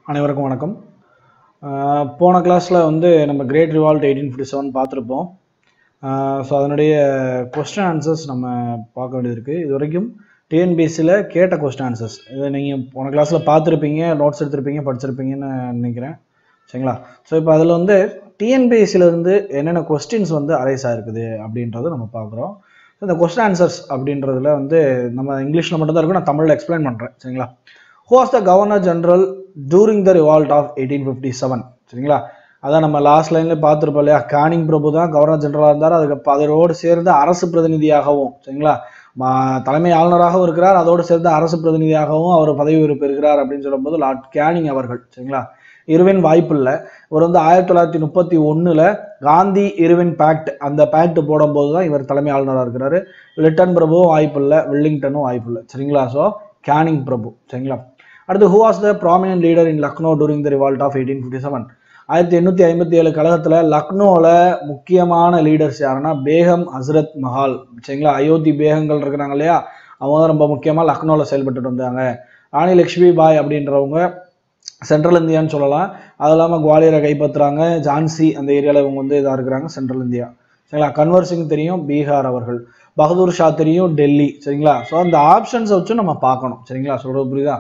அனைவருக்கும் வணக்கம் ஆஹ் போன கிளாஸில் வந்து நம்ம great revolt eighteen fifty seven பார்த்துருப்போம் ஸோ அதனுடைய கொஸ்டின் ஆன்சர்ஸ் நம்ம பார்க்க வேண்டியது இருக்குது இது வரைக்கும் டிஎன்பிஎஸ்சியில் கேட்ட கொஸ்டின் ஆன்சர்ஸ் இதை நீங்கள் போன கிளாஸில் பார்த்துருப்பீங்க நோட்ஸ் எடுத்திருப்பீங்க படிச்சிருப்பீங்கன்னு நினைக்கிறேன் சரிங்களா ஸோ இப்போ அதில் வந்து TNPSC ல இருந்து என்னென்ன கொஸ்டின்ஸ் வந்து அரைஸ் ஆயிருக்குது அப்படின்றத நம்ம பார்க்குறோம் இந்த கொஸ்டின் ஆன்சர்ஸ் அப்படின்றதுல வந்து நம்ம இங்கிலீஷில் மட்டும்தான் இருக்கும் நான் தமிழில் எக்ஸ்பிளைன் பண்ணுறேன் சரிங்களா who was the governor general during the revolt of eighteen fifty seven சரிங்களா அதான் நம்ம லாஸ்ட் லைன்ல பார்த்துருப்போம் இல்லையா கானிங் பிரபு தான் கவர்னர் ஜெனரலாக இருந்தார் அதுக்கு அப்ப அதோடு சேர்ந்து அரசு பிரதிநிதியாகவும் சரிங்களா மா- தலைமை ஆளுநராகவும் இருக்கிறார் அதோடு சேர்ந்து அரசு பிரதிநிதியாகவும் அவர் பதவி உயர்வு பெறுகிறார் அப்படின்னு சொல்லும்போது லார்ட் கேனிங் அவர்கள் சரிங்களா இருவின் வாய்ப்பில்லை இவர் வந்து ஆயிரத்தி தொள்ளாயிரத்தி முப்பத்தி ஒண்ணுல காந்தி இருவின் பேக்ட் அந்த பேக்ட் போடும்போது தான் இவர் தலைமை ஆளுநராக இருக்கிறாரு லிட்டன் பிரபுவும் வாய்ப்பில்லை வில்லிங்டனும் வாய்ப்பில்லை சரிங்களா ஸோ கேனிங் பிரபு சரிங்களா அடுத்து who was the prominent leader in Lucknow during the revolt of eighteen fifty seven ஆயிரத்தி எண்ணூற்றி ஐம்பத்தி ஏழு கழகத்தில் லக்னோவில் முக்கியமான லீடர்ஸ் யாருன்னா பேகம் ஹஸ்ரத் மஹால் சரிங்களா அயோத்தி பேகங்கள் இருக்கிறாங்க இல்லையா அவங்க தான் ரொம்ப முக்கியமாக லக்னோவில் செயல்பட்டுட்டு வந்தாங்க ராணி லக்ஷ்மி பாய் அப்படின்றவங்க சென்ட்ரல் இந்தியான்னு சொல்லலாம் அது இல்லாமல் குவாலியரை கைப்பற்றுறாங்க ஜான்சி அந்த ஏரியாவில் இவங்க வந்து இதாக இருக்கிறாங்க சென்ட்ரல் இந்தியா சரிங்களா கன்வர் சிங் தெரியும் பீகார் அவர்கள் பகதூர் ஷா தெரியும் டெல்லி சரிங்களா ஸோ அந்த ஆப்ஷன்ஸை வச்சு நம்ம பார்க்கணும் சரிங்களா சொல்கிறது புரியுதா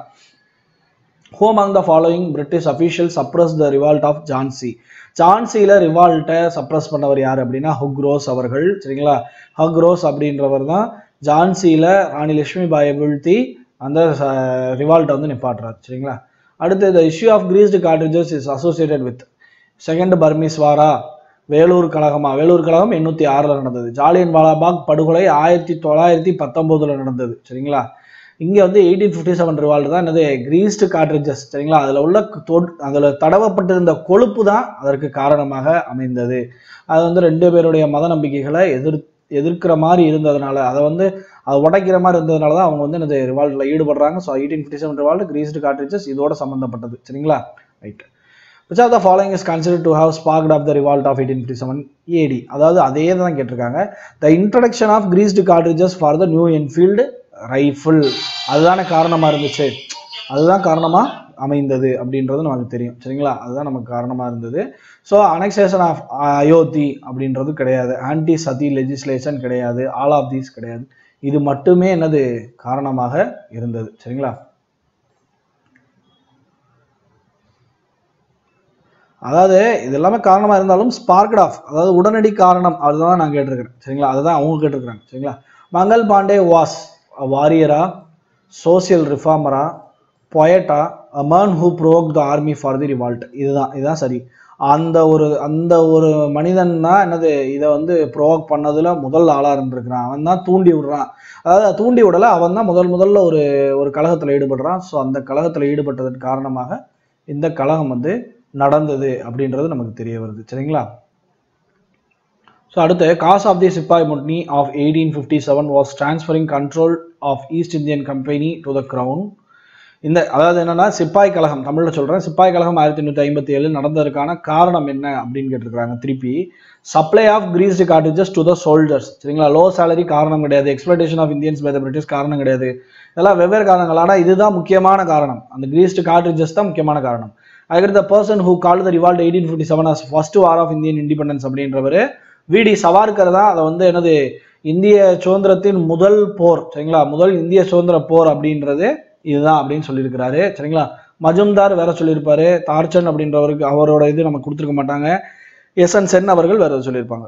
who among the following British official suppress the revolt of Jhansi ஜான்சியில் ரிவால்ட்டை சப்ரஸ் பண்ணவர் யார் அப்படின்னா ஹுக்ரோஸ் அவர்கள் சரிங்களா ஹக்ரோஸ் அப்படின்றவர் தான் ஜான்சியில் ராணி லட்சுமி பாயை வீழ்த்தி அந்த ரிவால்ட்டை வந்து நிப்பாட்டுறார் சரிங்களா அடுத்து the issue of greased cartridges is associated with second Burmese வாரா வேலூர் கழகமா வேலூர் கழகம் எண்ணூற்றி ஆறில் நடந்தது ஜாலியன் வாலாபாக் படுகொலை ஆயிரத்தி தொள்ளாயிரத்தி பத்தொம்போதில் நடந்தது சரிங்களா இங்கே வந்து எயிட்டீன் ஃபிஃப்டி செவன் ரிவால்ட் தான் என்னது கிரீஸ்டு கார்ட்ரிஜஸ் சரிங்களா அதில் உள்ள தொட் அதில் தடவப்பட்டிருந்த கொழுப்பு தான் அதற்கு காரணமாக அமைந்தது அது வந்து ரெண்டு பேருடைய மத நம்பிக்கைகளை எதிர் எதிர்க்கிற மாதிரி இருந்ததுனால அதை வந்து அதை உடைக்கிற மாதிரி இருந்ததுனால தான் அவங்க வந்து என்னது ரிவால்ட்டில் ஈடுபடுறாங்க so eighteen fifty seven revolt greased cartridges இதோட சம்மந்தப்பட்டது சரிங்களா right which are the following is consider to have sparked off the revolt of eighteen fifty seven AD அதாவது அதே தான் கேட்டிருக்காங்க the introduction of greased cartridges for the new Enfield rifle அதுதானே காரணமாக இருந்துச்சு அதுதான் காரணமாக அமைந்தது அப்படின்றது நமக்கு தெரியும் சரிங்களா அதுதான் நமக்கு காரணமாக இருந்தது ஸோ அனெக்சேஷன் ஆஃப் அயோத்தி அப்படின்றது கிடையாது ஆன்டி சதி லெஜிஸ்லேஷன் கிடையாது ஆல் ஆஃப் தீஸ் கிடையாது இது மட்டுமே என்னது காரணமாக இருந்தது சரிங்களா அதாவது இது எல்லாமே காரணமாக இருந்தாலும் ஸ்பார்க்ட் ஆஃப் அதாவது உடனடி காரணம் அதுதான் நான் கேட்டிருக்கிறேன் சரிங்களா அதுதான் அவங்க கேட்டிருக்கிறாங்க சரிங்களா மங்கள் பாண்டே வாஸ் வாரியரா சோசியல் ரிஃபார்மரா பொயட்டா a man who broke the army for the revolt இதுதான் இதுதான் சரி அந்த ஒரு அந்த ஒரு மனிதன் தான் என்னது இதை வந்து ப்ரோவோக் பண்ணதுல முதல் ஆளாக இருந்திருக்கிறான் அவன் தான் தூண்டி விடுறான் அதாவது தூண்டி விடலை அவன் தான் முதல் முதல்ல ஒரு ஒரு கழகத்தில் ஈடுபடுறான் ஸோ அந்த கழகத்தில் ஈடுபட்டதன் காரணமாக இந்த கழகம் வந்து நடந்தது அப்படின்றது நமக்கு தெரிய வருது சரிங்களா ஸோ அடுத்து cos of the sepoy mutiny of eighteen fifty seven was transferring control of East Indian company to the crown இந்த அதாவது என்னன்னா சிப்பாய் கழகம் தமிழில் சொல்கிறேன் சிப்பாய் கழகம் ஆயிரத்தி எண்ணூற்றி ஐம்பத்தி ஏழு நடந்ததற்கான காரணம் என்ன அப்படின்னு கேட்டிருக்காங்க திருப்பி supply of greased cartridges to the soldiers சரிங்களா லோ salary காரணம் கிடையாது exploitation of Indians by the British காரணம் கிடையாது இதெல்லாம் வெவ்வேறு காரணங்கள் ஆனால் இதுதான் முக்கியமான காரணம் அந்த கிரீஸ்டு கார்டேஜஸ் தான் முக்கியமான காரணம் அதுக்கடுத்த person who call the revolt eighteen fifty seven as first war of Indian independence அப்படின்றவர் விடி சவார்கர் தான் அதை வந்து என்னது இந்திய சுதந்திரத்தின் முதல் போர் சரிங்களா முதல் இந்திய சுதந்திர போர் அப்படின்றது இதுதான் அப்படின்னு சொல்லியிருக்கிறாரு சரிங்களா மஜும்தார் வேற சொல்லியிருப்பாரு தார்ச்சன் அப்படின்றவருக்கு அவரோட இது நமக்கு கொடுத்துருக்க மாட்டாங்க எஸ் என் சென் அவர்கள் வேற சொல்லியிருப்பாங்க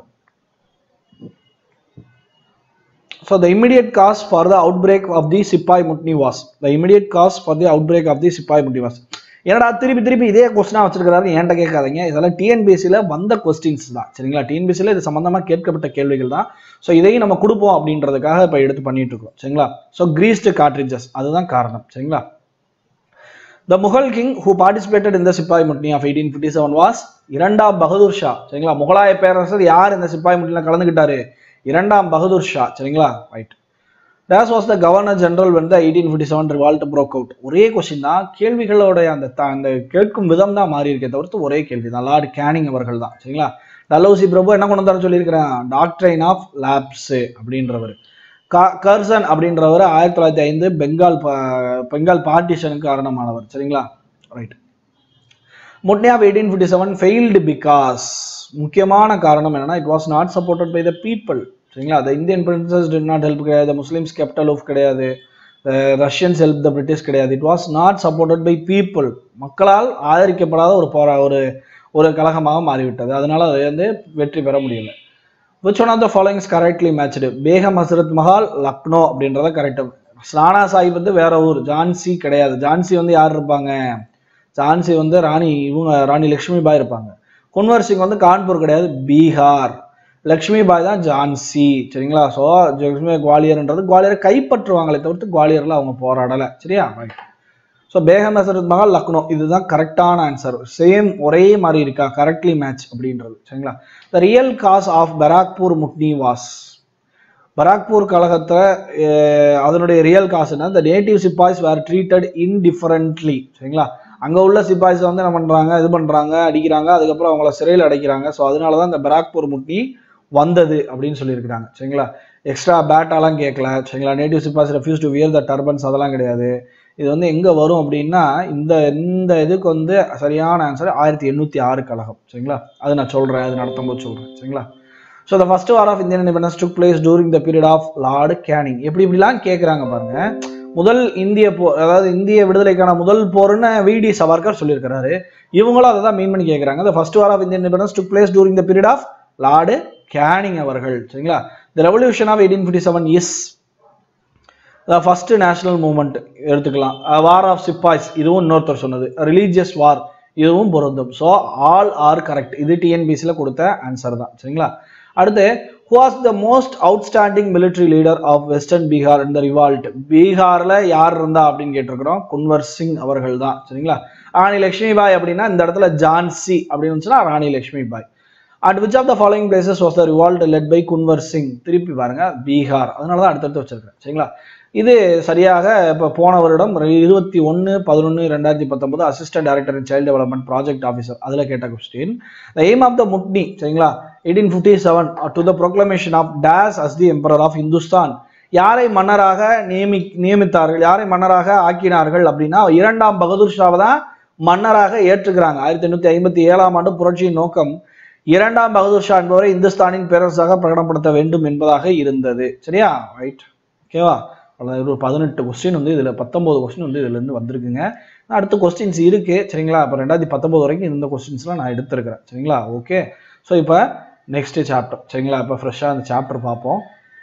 so the immediate cause for the outbreak of the sepoy mutiny was the immediate cause for the outbreak of the sepoy mutiny was என்னடா திருப்பி திருப்பி இதே கொஸ்டினாக வச்சிருக்கிறாரு என்கிட்ட கேட்காதீங்க இதெல்லாம் டிஎன்பிஎஸ்சியில் வந்த கொஸ்டின்ஸ் தான் சரிங்களா டிஎன்பிஎஸ்சியில் இது சம்மந்தமாக கேட்கப்பட்ட கேள்விகள் தான் ஸோ இதையும் நம்ம கொடுப்போம் அப்படின்றதுக்காக இப்போ எடுத்து பண்ணிட்டு இருக்கோம் சரிங்களா ஸோ கிரீஸ்டு கார்ட்ரிஜஸ் அதுதான் காரணம் சரிங்களா the Mughal king who participated இந்த sepoy mutiny of eighteen fifty seven was இரண்டாம் பகதூர் ஷா சரிங்களா முகலாய பேரரசர் யார் இந்த சிப்பாய் முட்னியில் கலந்துக்கிட்டாரு இரண்டாம் பகதூர் ஷா சரிங்களா right days was the governor general வந்து eighteen fifty seven revolt broke out ஒரே கொஸ்டின் தான் கேள்விகளோட அந்த த- அந்த கேட்கும் விதம் தான் மாறி இருக்கே தவிர்த்து ஒரே கேள்வி தான் லார்ட் கேனிங் அவர்கள் தான் சரிங்களா டலௌசி பிரபு என்ன கொண்டு வந்தாரு சொல்லியிருக்கிறேன் டாக்டரைன் ஆஃப் லேப்ஸ் அப்படின்றவர் கா கர்சன் அப்படின்றவர் ஆயிரத்தி தொள்ளாயிரத்தி ஐந்து பெங்கால் பா- பெங்கால் பார்ட்டிஷனுக்கு காரணமானவர் சரிங்களா right mutiny of eighteen fifty seven failed because முக்கியமான காரணம் என்னன்னா it was not supported by the people சரிங்களா the Indian princes did not help கிடையாது முஸ்லிம்ஸ் கேபிட்டல் ஆஃப் கிடையாது ரஷ்யன்ஸ் ஹெல்ப் த பிரிட்டிஷ் கிடையாது it was not supported by people மக்களால் ஆதரிக்கப்படாத ஒரு போரா ஒரு ஒரு கழகமாக மாறிவிட்டது அதனால அது வந்து வெற்றி பெற முடியல which one of the followings correctly matched Begum Hazrat Mahal Lucknow அப்படின்றத கரெக்டாக ஸ்நானா சாஹிப் வந்து வேற ஊர் ஜான்சி கிடையாது ஜான்சி வந்து யார் இருப்பாங்க ஜான்சி வந்து ராணி இவங்க ராணி லக்ஷ்மி பாய் இருப்பாங்க குன்வர் சிங் வந்து கான்பூர் கிடையாது பீகார் லக்ஷ்மி பாய் தான் ஜான்சி சரிங்களா ஸோ லக்ஷ்மி குவாலியர்ன்றது குவாலியரை கைப்பற்றுவாங்களே தவிர்த்து குவாலியரில் அவங்க போராடலை சரியா ரைட் ஸோ பேகம் ஹசரத் மஹால் லக்னோ இதுதான் கரெக்டான ஆன்சர் சேம் ஒரே மாதிரி இருக்கா கரெக்ட்லி மேட்ச் அப்படின்றது சரிங்களா the real cause of Barrackpore mutiny was Barrackpore கழகத்தில் அதனுடைய ரியல் காசு என்ன the native sepoys were treated indifferently சரிங்களா அங்கே உள்ள சிப்பாய்ஸ் வந்து என்ன பண்ணுறாங்க இது பண்ணுறாங்க அடிக்கிறாங்க அதுக்கப்புறம் அவங்கள சிறையில் அடைக்கிறாங்க ஸோ அதனால தான் இந்த பராக்பூர் முட்னி வந்தது அப்படின்னு சொல்லியிருக்கிறாங்க சரிங்களா எக்ஸ்ட்ரா பேட்டாலாம் கேட்கல சரிங்களா native sepoys refuse to wear the turbans அதெல்லாம் கிடையாது இது வந்து எங்கே வரும் அப்படின்னா இந்த இந்த இதுக்கு வந்து சரியான ஆன்சர் ஆயிரத்தி எண்ணூற்றி ஆறு கழகம் சரிங்களா அது நான் சொல்கிறேன் அது நடத்தும் போது சொல்கிறேன் சரிங்களா so the first war of Indian independence took place during the period of Lord Canning எப்படி இப்படிலாம் கேட்குறாங்க பாருங்க முதல் இந்திய போர் அதாவது இந்திய விடுதலைக்கான முதல் போர்னு விடி சவர்கர் சொல்லியிருக்கிறாரு இவங்களும் அதை தான் மீன் பண்ணி கேட்குறாங்க the first war of Indian independence took place during the period of Lord Canning அவர்கள் சரிங்களா the revolution of eighteen fifty seven is the first national moment எடுத்துக்கலாம் வார் ஆஃப் சிப்பாய்ஸ் இதுவும் இன்னொருத்தர் சொன்னது ரிலீஜியஸ் வார் இதுவும் பொருந்தும் ஸோ ஆல் ஆர் கரெக்ட் இது டிஎன்பிசியில் கொடுத்த ஆன்சர் தான் சரிங்களா அடுத்து was the most outstanding military leader of western Bihar இந்த ரிவால்ட் பீகாரில் யார் இருந்தா அப்படின்னு கேட்டிருக்கிறோம் குன்வர் சிங் அவர்கள் தான் சரிங்களா ராணி லட்சுமி பாய் அப்படின்னா இந்த இடத்துல ஜான்சி அப்படின்னு இருந்துச்சுன்னா Rani Lakshmi Bai at which of the following places was the revolt led by Kunwar Singh திருப்பி பாருங்க பீகார் அதனால தான் அடுத்தடுத்து வச்சிருக்கேன் சரிங்களா இது சரியாக இப்போ போன வருடம் இருபத்தி ஒன்று பதினொன்று ரெண்டாயிரத்தி பத்தொன்பது assistant director in child development project officer அதில் கேட்ட question the aim of the mutiny சரிங்களா eighteen fifty seven to the proclamation of days as the emperor of Hindustan யாரை மன்னராக நியமி நியமித்தார்கள் யாரை மன்னராக ஆக்கினார்கள் அப்படின்னா இரண்டாம் பகதூர் ஷாவை தான் மன்னராக ஏற்றுக்கிறாங்க ஆயிரத்தி எண்ணூற்றி ஐம்பத்தி ஏழாம் ஆண்டு புரட்சியின் நோக்கம் இரண்டாம் பகதூர் ஷா என்பவரை இந்துஸ்தானின் பேரரசாக பிரகடனப்படுத்த வேண்டும் என்பதாக இருந்தது சரியா ரைட் ஓகேவா ஒரு பதினெட்டு கொஸ்டின் வந்து இதில் பத்தொம்போது கொஸ்டின் வந்து இதுலேருந்து வந்திருக்குங்க அடுத்த கொஸ்டின்ஸ் இருக்குது சரிங்களா இப்போ ரெண்டாயிரத்தி பத்தொம்போது வரைக்கும் இந்த கொஸ்டின்ஸ்லாம் நான் எடுத்திருக்கிறேன் சரிங்களா ஓகே ஸோ இப்போ நெக்ஸ்ட்டு சாப்டர் சரிங்களா இப்போ ஃப்ரெஷ்ஷாக அந்த சாப்டர் பார்ப்போம்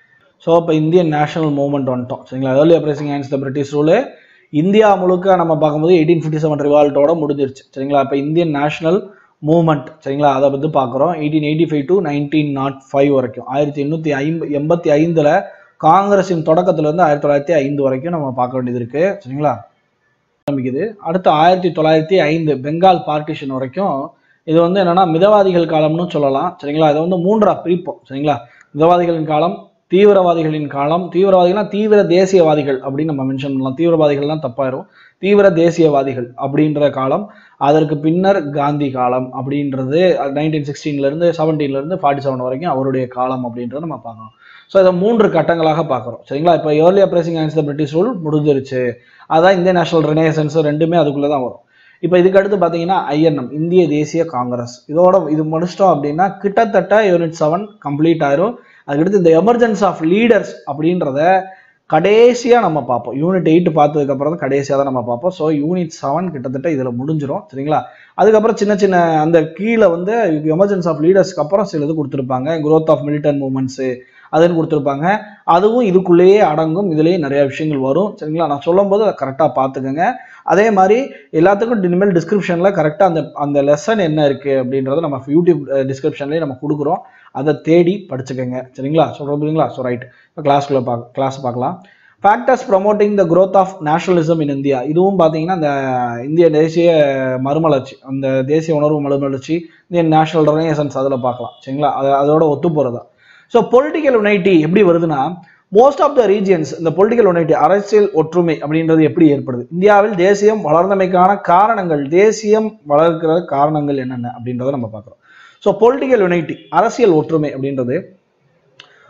ஸோ இப்போ இந்தியன் நேஷனல் மூவ்மெண்ட் வந்துட்டோம் சரிங்களா early uprising hands the British rule India முழுக்க நம்ம பார்க்கும்போது எயிட்டீன் ஃபிஃப்டி செவன் ரிவால்ட்டோட முடிஞ்சிருச்சு சரிங்களா இப்போ இந்தியன் நேஷனல் மூவ்மெண்ட் சரிங்களா அதை பற்றி பார்க்குறோம் eighteen eighty five to nineteen not five வரைக்கும் ஆயிரத்தி எண்ணூற்றி ஐம்ப எண்பத்தி ஐந்தில் காங்கிரஸின் தொடக்கத்திலிருந்து ஆயிரத்தி தொள்ளாயிரத்தி ஐந்து வரைக்கும் நம்ம பார்க்க வேண்டியது இருக்கு சரிங்களா ஆரம்பிக்குது அடுத்து ஆயிரத்தி தொள்ளாயிரத்தி ஐந்து பெங்கால் பார்ட்டிஷன் வரைக்கும் இது வந்து என்னன்னா மிதவாதிகள் காலம்னு சொல்லலாம் சரிங்களா இதை வந்து மூன்றா பிரிப்போம் சரிங்களா மிதவாதிகளின் காலம் தீவிரவாதிகளின் காலம் தீவிரவாதிகள்னா தீவிர தேசியவாதிகள் அப்படின்னு நம்ம மென்ஷன் பண்ணலாம் தீவிரவாதிகள்லாம் தப்பாயிரும் தீவிர தேசியவாதிகள் அப்படின்ற காலம் அதற்கு பின்னர் காந்தி காலம் அப்படின்றது நைன்டீன் சிக்ஸ்டீன்லேருந்து செவன்டீன்லேருந்து ஃபார்ட்டி செவன் வரைக்கும் அவருடைய காலம் அப்படின்றத நம்ம பார்க்கணும் ஸோ இதை மூன்று கட்டங்களாக பார்க்குறோம் சரிங்களா இப்போ early uprising against the British rule முடிஞ்சிருச்சு அதான் இந்திய நேஷனல் ரெனேசன்ஸ் ரெண்டுமே அதுக்குள்ளே தான் வரும் இப்போ இதுக்கு அடுத்து பார்த்தீங்கன்னா ஐஎன்எம் இந்திய தேசிய காங்கிரஸ் இதோட இது முடிச்சிட்டோம் அப்படின்னா கிட்டத்தட்ட யூனிட் செவன் கம்ப்ளீட் ஆயிரும் அதுக்கடுத்து இந்த எமர்ஜென்ஸ் ஆஃப் லீடர்ஸ் அப்படின்றத கடைசியாக நம்ம பார்ப்போம் யூனிட் எயிட் பார்த்ததுக்கப்புறம் தான் கடைசியாக தான் நம்ம பார்ப்போம் ஸோ யூனிட் செவன் கிட்டத்தட்ட இதில் முடிஞ்சிடும் சரிங்களா அதுக்கப்புறம் சின்ன சின்ன அந்த கீழே வந்து எமர்ஜென்ஸ் ஆஃப் லீடர்ஸ்க்கு அப்புறம் சில இது கொடுத்துருப்பாங்க growth ஆஃப் மிலிட்டன் மூமெண்ட்ஸு அதுன்னு கொடுத்துருப்பாங்க அதுவும் இதுக்குள்ளேயே அடங்கும் இதுலேயே நிறைய விஷயங்கள் வரும் சரிங்களா நான் சொல்லும்போது அதை கரெக்டாக பார்த்துக்கோங்க அதே மாதிரி எல்லாத்துக்கும் இனிமேல் டிஸ்கிரிப்ஷனில் கரெக்டாக அந்த அந்த லெசன் என்ன இருக்குது அப்படின்றத நம்ம யூடியூப் டிஸ்கிரிப்ஷன்லேயே நம்ம கொடுக்குறோம் அதை தேடி படிச்சுக்கோங்க சரிங்களா சொல்கிறீங்களா ஸோ ரைட் இப்போ கிளாஸ்க்குள்ளே பார்க்க கிளாஸ் பார்க்கலாம் factors promoting the growth of nationalism in India இதுவும் பார்த்தீங்கன்னா இந்த இந்திய தேசிய மறுமலர்ச்சி அந்த தேசிய உணர்வு மறுமலர்ச்சி இந்தியன் நேஷனல் ரெனேசன்ஸ் அதில் பார்க்கலாம் சரிங்களா அது அதோட ஒத்து போகிறதா ஸோ பொலிட்டிக்கல் யுனைட்டி எப்படி வருதுன்னா மோஸ்ட் ஆஃப் த ரீஜியன்ஸ் இந்த பொலிட்டிக்கல் யுனைட்டி அரசியல் ஒற்றுமை அப்படின்றது எப்படி ஏற்படுது இந்தியாவில் தேசியம் வளர்ந்தமைக்கான காரணங்கள் தேசியம் வளர்க்கிற காரணங்கள் என்னென்ன அப்படின்றத நம்ம பார்க்குறோம் ஸோ பொலிட்டிக்கல் யுனைட்டி அரசியல் ஒற்றுமை அப்படின்றது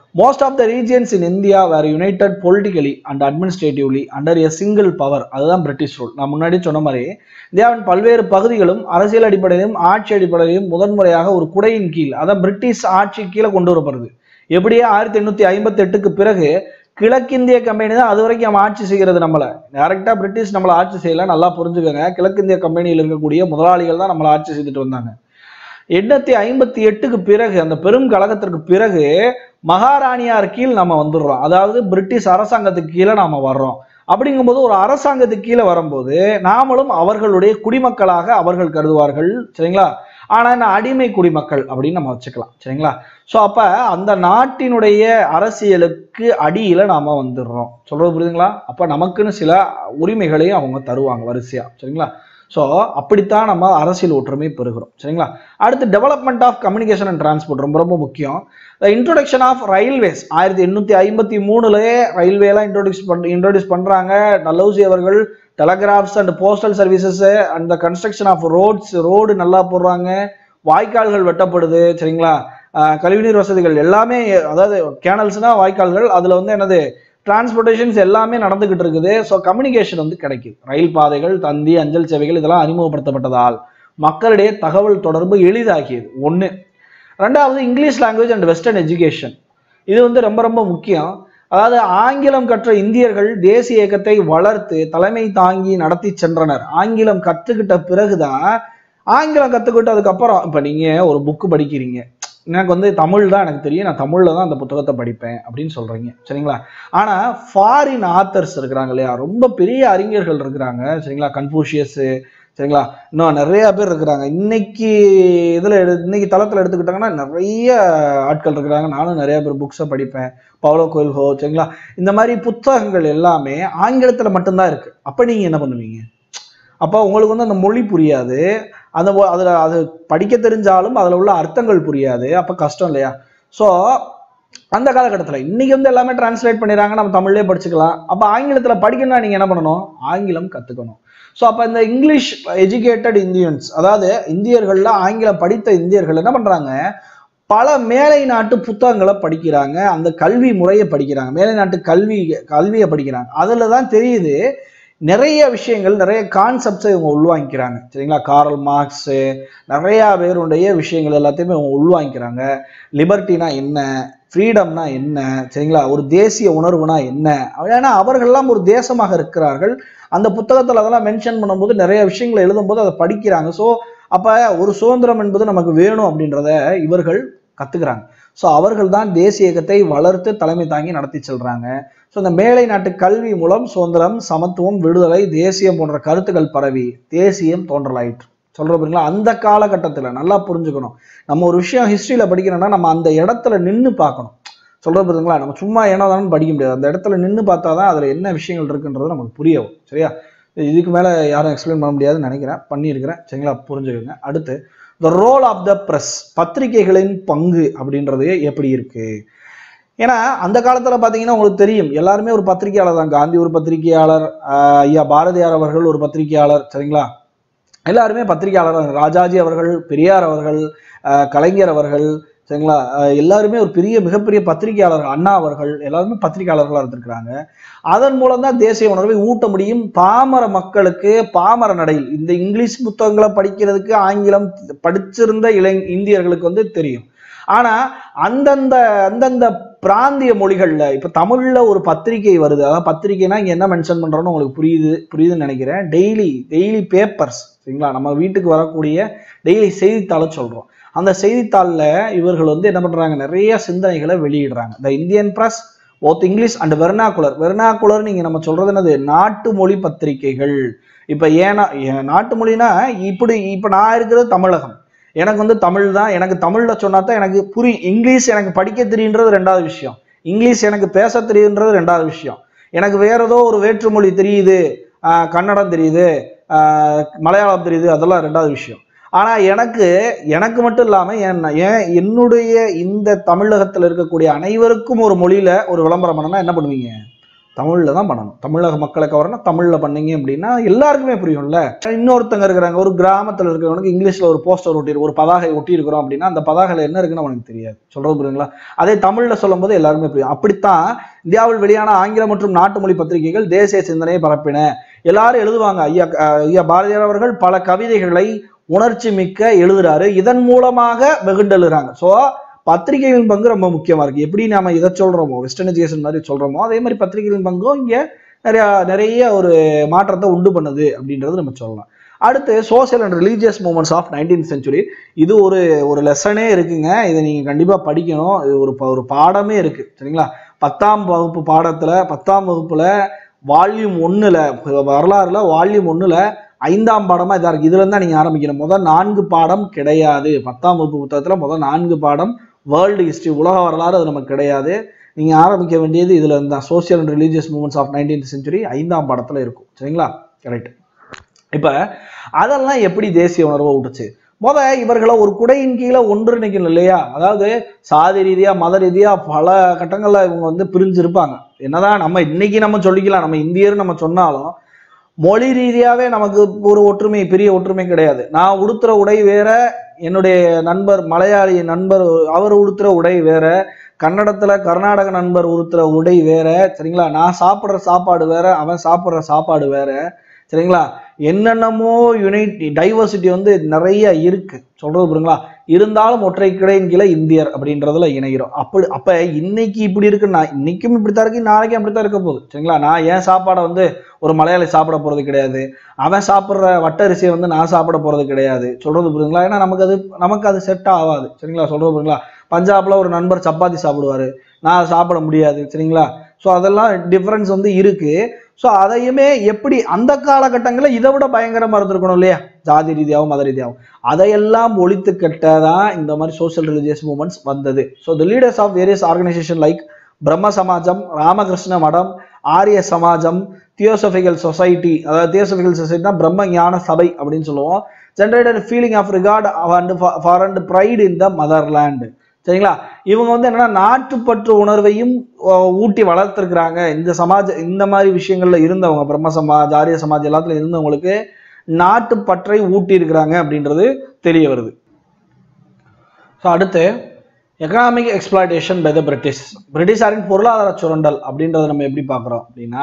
most of the regions in India were united politically and administratively under a single power அதுதான் பிரிட்டிஷ் ரூல் நான் முன்னாடி சொன்ன மாதிரி இந்தியாவின் பல்வேறு பகுதிகளும் அரசியல் அடிப்படையிலும் ஆட்சி அடிப்படையிலும் முதன்முறையாக ஒரு குடையின் கீழ் அதான் பிரிட்டிஷ் ஆட்சி கீழே கொண்டு வரப்படுது எப்படியே ஆயிரத்தி எண்ணூத்தி ஐம்பத்தி எட்டுக்கு பிறகு கிழக்கிந்திய கம்பெனி தான் அது வரைக்கும் நம்ம ஆட்சி செய்கிறது நம்மளை டைரக்டா பிரிட்டிஷ் நம்மளை ஆட்சி செய்யல நல்லா புரிஞ்சுக்கோங்க கிழக்கிந்திய கம்பெனியில் இருக்கக்கூடிய முதலாளிகள் தான் நம்மளை ஆட்சி செய்துட்டு வந்தாங்க எண்ணூத்தி ஐம்பத்தி எட்டுக்கு பிறகு அந்த பெரும் கழகத்திற்கு பிறகு மகாராணியார் கீழ் நம்ம வந்துடுறோம் அதாவது பிரிட்டிஷ் அரசாங்கத்துக்கு கீழே நாம வர்றோம் அப்படிங்கும்போது ஒரு அரசாங்கத்துக்கு கீழே வரும்போது நாமளும் அவர்களுடைய குடிமக்களாக அவர்கள் கருதுவார்கள் சரிங்களா ஆனா என்ன அடிமை குடிமக்கள் அப்படின்னு நம்ம வச்சுக்கலாம் சரிங்களா ஸோ அப்ப அந்த நாட்டினுடைய அரசியலுக்கு அடியில நாம வந்துடுறோம் சொல்றது புரியுதுங்களா அப்ப நமக்குன்னு சில உரிமைகளையும் அவங்க தருவாங்க வரிசையா சரிங்களா ஸோ அப்படித்தான் நம்ம அரசியல் ஒற்றுமை பெறுகிறோம் சரிங்களா அடுத்து development of communication and transport ரொம்ப ரொம்ப முக்கியம் த இன்ட்ரோடக்ஷன் ஆஃப் ரயில்வேஸ் ஆயிரத்தி எண்ணூற்றி ஐம்பத்தி மூணுலயே ரயில்வேலாம் இன்ட்ரோடியூஸ் பண் இன்ட்ரோடியூஸ் பண்ணுறாங்க நல்லவுசி அவர்கள் telegraphs and postal services and the construction of roads road நல்லா போடுறாங்க வாய்க்கால்கள் வெட்டப்படுது சரிங்களா அஹ் கழிவுநீர் வசதிகள் எல்லாமே அதாவது கேனல்ஸ்னா வாய்க்கால்கள் அதில் வந்து என்னது டிரான்ஸ்போர்ட்டேஷன்ஸ் எல்லாமே நடந்துகிட்டு இருக்குது ஸோ கம்யூனிகேஷன் வந்து கிடைக்குது ரயில் பாதைகள் தந்தி அஞ்சல் சேவைகள் இதெல்லாம் அறிமுகப்படுத்தப்பட்டதால் மக்களிடையே தகவல் தொடர்பு எளிதாகியது ஒன்று ரெண்டாவது English language and western education இது வந்து ரொம்ப ரொம்ப முக்கியம் அதாவது ஆங்கிலம் கற்ற இந்தியர்கள் தேசிய இயக்கத்தை வளர்த்து தலைமை தாங்கி நடத்தி சென்றனர் ஆங்கிலம் கற்றுக்கிட்ட பிறகுதான் ஆங்கிலம் கற்றுக்கிட்டு அதுக்கப்புறம் இப்போ நீங்கள் ஒரு புக்கு படிக்கிறீங்க எனக்கு வந்து தமிழ் தான் எனக்கு தெரியும் நான் தமிழில் தான் அந்த புத்தகத்தை படிப்பேன் அப்படின்னு சொல்கிறீங்க சரிங்களா ஆனால் ஃபாரின் ஆத்தர்ஸ் இருக்கிறாங்க இல்லையா ரொம்ப பெரிய அறிஞர்கள் இருக்கிறாங்க சரிங்களா கன்ஃபூஷியஸு சரிங்களா இன்னும் நிறைய பேர் இருக்கிறாங்க இன்னைக்கு இதில் எடு இன்னைக்கு தளத்தில் எடுத்துக்கிட்டாங்கன்னா நிறைய ஆட்கள் இருக்கிறாங்க நானும் நிறைய பேர் புக்ஸை படிப்பேன் பவுலோ கோயில்ஹோ சரிங்களா இந்த மாதிரி புத்தகங்கள் எல்லாமே ஆங்கிலத்தில் மட்டும்தான் இருக்குது அப்போ நீங்கள் என்ன பண்ணுவீங்க அப்போ உங்களுக்கு வந்து அந்த மொழி புரியாது அந்த மொ- அதுல அது படிக்க தெரிஞ்சாலும் அதுல உள்ள அர்த்தங்கள் புரியாது அப்ப கஷ்டம் இல்லையா ஸோ அந்த காலகட்டத்தில் இன்னைக்கு வந்து எல்லாமே டிரான்ஸ்லேட் பண்ணிடுறாங்க நம்ம தமிழ்லேயே படிச்சுக்கலாம் அப்போ ஆங்கிலத்தில் படிக்கணும்னா நீங்கள் என்ன பண்ணணும் ஆங்கிலம் கற்றுக்கணும் ஸோ அப்போ இந்த இங்கிலீஷ் எஜுகேட்டட் இந்தியன்ஸ் அதாவது இந்தியர்களில் ஆங்கிலம் படித்த இந்தியர்கள் என்ன பண்ணுறாங்க பல மேலை நாட்டு புத்தகங்களை படிக்கிறாங்க அந்த கல்வி முறையை படிக்கிறாங்க மேலை நாட்டு கல்வி கல்வியை படிக்கிறாங்க அதில் தான் தெரியுது நிறைய விஷயங்கள் நிறைய கான்செப்ட்ஸை இவங்க உள்வாங்கிக்கிறாங்க சரிங்களா காரல் மார்க்ஸு நிறையா பேருடைய விஷயங்கள் எல்லாத்தையுமே இவங்க உள்வாங்கிக்கிறாங்க லிபர்ட்டினா என்ன ஃப்ரீடம்னா என்ன சரிங்களா ஒரு தேசிய உணர்வுனா என்ன ஏன்னா அவர்கள்லாம் ஒரு தேசமாக இருக்கிறார்கள் அந்த புத்தகத்தில் அதெல்லாம் மென்ஷன் பண்ணும்போது நிறைய விஷயங்களை எழுதும்போது அதை படிக்கிறாங்க ஸோ அப்போ ஒரு சுதந்திரம் என்பது நமக்கு வேணும் அப்படின்றத இவர்கள் கத்துக்கிறாங்க ஸோ அவர்கள் தான் தேசிய இயக்கத்தை வளர்த்து தலைமை தாங்கி நடத்தி செல்றாங்க ஸோ இந்த மேலை நாட்டு கல்வி மூலம் சுதந்திரம் சமத்துவம் விடுதலை தேசியம் போன்ற கருத்துக்கள் பரவி தேசியம் தோன்றலாயிற்று சொல்ற பாருங்களா அந்த காலகட்டத்தில் நல்லா புரிஞ்சுக்கணும் நம்ம ஒரு விஷயம் ஹிஸ்டரியில படிக்கணும்னா நம்ம அந்த இடத்துல நின்று பார்க்கணும் சொல்ற பாருங்களா நம்ம சும்மா ஏனோ தானே படிக்க முடியாது அந்த இடத்துல நின்று பார்த்தா தான் அதில் என்ன விஷயங்கள் இருக்குன்றது நமக்கு புரியும் சரியா இதுக்கு மேலே யாரும் எக்ஸ்பிளைன் பண்ண முடியாதுன்னு நினைக்கிறேன் பண்ணியிருக்கிறேன் சரிங்களா புரிஞ்சுக்கோங்க அடுத்து the role of the press பத்திரிகைகளின் பங்கு அப்படின்றது எப்படி இருக்கு ஏன்னா அந்த காலத்துல பாத்தீங்கன்னா உங்களுக்கு தெரியும் எல்லாருமே ஒரு பத்திரிகையாளர் தான் காந்தி ஒரு பத்திரிகையாளர் ஆஹ் ஐயா பாரதியார் அவர்கள் ஒரு பத்திரிகையாளர் சரிங்களா எல்லாருமே பத்திரிகையாளர் ராஜாஜி அவர்கள் பெரியார் அவர்கள் ஆஹ் கலைஞர் அவர்கள் சரிங்களா ஆஹ் எல்லாருமே ஒரு பெரிய மிகப்பெரிய பத்திரிகையாளர்கள் அண்ணா அவர்கள் எல்லாருமே பத்திரிகையாளர்களாக இருந்திருக்கிறாங்க அதன் மூலம் தான் தேசிய உணர்வை ஊட்ட முடியும் பாமர மக்களுக்கு பாமர நடையில் இந்த இங்கிலீஷ் புத்தகங்களை படிக்கிறதுக்கு ஆங்கிலம் படிச்சிருந்த இளை இந்தியர்களுக்கு வந்து தெரியும் ஆனா அந்தந்த அந்தந்த பிராந்திய மொழிகள்ல இப்ப தமிழ்ல ஒரு பத்திரிகை வருது அதாவது பத்திரிகைனா இங்க என்ன மென்ஷன் பண்றோம்னு உங்களுக்கு புரியுது புரியுதுன்னு நினைக்கிறேன் டெய்லி டெய்லி பேப்பர்ஸ் சரிங்களா நம்ம வீட்டுக்கு வரக்கூடிய டெய்லி செய்தித்தாளை சொல்றோம் அந்த செய்தித்தாளில் இவர்கள் வந்து என்ன பண்றாங்க நிறைய சிந்தனைகளை வெளியிடுறாங்க the Indian press both English and vernacular vernacular நீங்க நம்ம சொல்றது என்னது நாட்டு மொழி பத்திரிகைகள் இப்ப ஏன்னா ஏ- நாட்டு மொழினா இப்படி இப்ப நான் இருக்கிறது தமிழகம் எனக்கு வந்து தமிழ் தான் எனக்கு தமிழ்ல சொன்னா தான் எனக்கு புரியும் இங்கிலீஷ் எனக்கு படிக்க தெரியுன்றது ரெண்டாவது விஷயம் இங்கிலீஷ் எனக்கு பேச தெரியுன்றது ரெண்டாவது விஷயம் எனக்கு வேற ஏதோ ஒரு வேற்றுமொழி தெரியுது ஆஹ் கன்னடம் தெரியுது ஆஹ் மலையாளம் தெரியுது அதெல்லாம் ரெண்டாவது விஷயம் ஆனா எனக்கு எனக்கு மட்டும் இல்லாம என் ஏன் என்னுடைய இந்த தமிழகத்துல இருக்கக்கூடிய அனைவருக்கும் ஒரு மொழியில ஒரு விளம்பரம் பண்ணனா என்ன பண்ணுவீங்க தமிழில் தான் பண்ணணும் தமிழக மக்களை கவரணும் தமிழில் பண்ணீங்க அப்படின்னா எல்லாருக்குமே புரியும்ல இன்னொருத்தங்க இருக்கிறாங்க ஒரு கிராமத்தில் இருக்கிறவனுக்கு இங்கிலீஷில் ஒரு போஸ்டர் ஒட்டி ஒரு பதாகை ஒட்டி இருக்கிறோம் அப்படின்னா அந்த பதாகையில் என்ன இருக்குன்னு அவனுக்கு தெரியாது சொல்றது புரியுங்களா அதே தமிழில் சொல்லும்போது எல்லாருமே புரியும் அப்படித்தான் இந்தியாவில் வெளியான ஆங்கில மற்றும் நாட்டு மொழி பத்திரிகைகள் தேசிய சிந்தனையை பரப்பின எல்லாரும் எழுதுவாங்க ஐயா அஹ் ஐயா பாரதியார் அவர்கள் பல கவிதைகளை உணர்ச்சி மிக்க எழுதுறாரு இதன் மூலமாக வெகுண்டெழுறாங்க ஸோ பத்திரிகைகளின் பங்கு ரொம்ப முக்கியமா இருக்கு எப்படி நாம இதை சொல்றோமோ வெஸ்டர்ன் எஜுகேஷன் மாதிரி சொல்றோமோ அதே மாதிரி பத்திரிகைகளின் பங்கும் இங்க நிறைய நிறைய ஒரு மாற்றத்தை உண்டு பண்ணுது அப்படின்றது நம்ம சொல்லலாம் அடுத்து social and religious movements of nineteen century இது ஒரு ஒரு லெசனே இருக்குங்க இதை நீங்க கண்டிப்பா படிக்கணும் இது ஒரு ப- ஒரு பாடமே இருக்கு சரிங்களா பத்தாம் வகுப்பு பாடத்துல பத்தாம் வகுப்புல வால்யூம் ஒண்ணுல வரலாறுல வால்யூம் ஒண்ணுல ஐந்தாம் பாடமா இதா இருக்கு இதுல இருந்தா நீங்க ஆரம்பிக்கணும் முதல் நான்கு பாடம் கிடையாது பத்தாம் வகுப்பு புத்தகத்துல முதல் நான்கு பாடம் வேர்ல்டு ஹிஸ்டரி உலக வரலாறு அது நமக்கு கிடையாது நீங்க ஆரம்பிக்க வேண்டியது இதுல இருந்தா social and religious movements of nineteenth century ஐந்தாம் பாடத்துல இருக்கும் சரிங்களா கரெக்ட் இப்ப அதெல்லாம் எப்படி தேசிய உணர்வை விட்டுச்சு முத இவர்களை ஒரு குடையின் கீழே ஒன்றிணைக்கணும் இல்லையா அதாவது சாதி ரீதியா மத ரீதியா பல கட்டங்கள்ல இவங்க வந்து பிரிஞ்சிருப்பாங்க என்னதான் நம்ம இன்னைக்கு நம்ம சொல்லிக்கலாம் நம்ம இந்தியர் நம்ம சொன்னாலும் மொழி ரீதியாவே நமக்கு ஒரு ஒற்றுமை பெரிய ஒற்றுமை கிடையாது நான் உடுத்துற உடை வேற என்னுடைய நண்பர் மலையாளி நண்பர் அவர் உடுத்துற உடை வேற கன்னடத்துல கர்நாடக நண்பர் உடுத்துற உடை வேற சரிங்களா நான் சாப்பிட்ற சாப்பாடு வேற அவன் சாப்பிட்ற சாப்பாடு வேற சரிங்களா என்னென்னமோ யுனைட் டைவர்சிட்டி வந்து நிறைய இருக்கு சொல்றது புரியுங்களா இருந்தாலும் ஒற்றை கிடையின் கீழே இந்தியர் அப்படின்றதுல இணைகிறோம் அப்படி அப்ப இன்னைக்கு இப்படி இருக்குன்னா இன்னைக்கும் இப்படித்தான் இருக்கு நாளைக்கும் அப்படித்தான் இருக்க போகுது சரிங்களா நான் ஏன் சாப்பாடை வந்து ஒரு மலையாளி சாப்பிட போறது கிடையாது அவன் சாப்பிட்ற வட்டரிசியை வந்து நான் சாப்பிட போறது கிடையாது சொல்றது புரியுங்களா ஏன்னா நமக்கு அது நமக்கு அது செட் ஆகாது சரிங்களா சொல்றது புரியுங்களா பஞ்சாப்ல ஒரு நண்பர் சப்பாத்தி சாப்பிடுவாரு நான் சாப்பிட முடியாது சரிங்களா ஸோ அதெல்லாம் டிஃப்ரென்ஸ் வந்து இருக்கு ஸோ அதையுமே எப்படி அந்த காலகட்டங்களில் இதை விட பயங்கரமா இருந்திருக்கணும் இல்லையா ஜாதி ரீதியாகவும் மத ரீதியாகவும் அதையெல்லாம் ஒழித்து கட்டதான் இந்த மாதிரி சோஷியல் ரிலீஜியஸ் மூமெண்ட்ஸ் வந்தது so the leaders of various organisation like Brahmo Samaj Ramakrishna மடம் ஆரிய சமாஜம் தியோசபிகல் சொசைட்டி அதாவது தியோசபிகல் சொசைட்டினா பிரம்ம ஞான சபை அப்படின்னு சொல்லுவோம் generated feeling of regard and for and pride in the motherland சரிங்களா இவங்க வந்து என்னன்னா நாட்டுப்பற்று உணர்வையும் அஹ், ஊட்டி வளர்த்துருக்குறாங்க இந்த சமாஜ இந்த மாதிரி விஷயங்கள்ல இருந்தவங்க பிரம்ம சமாஜ் ஆரிய சமாஜ் எல்லாத்துல இருந்தவங்களுக்கு நாட்டுப்பற்றை ஊட்டி இருக்கிறாங்க அப்படின்றது தெரிய வருது ஸோ அடுத்து economic exploitation by the British பிரிட்டிஷாரின் பொருளாதார சுரண்டல் அப்படின்றத நம்ம எப்படி பார்க்குறோம் அப்படின்னா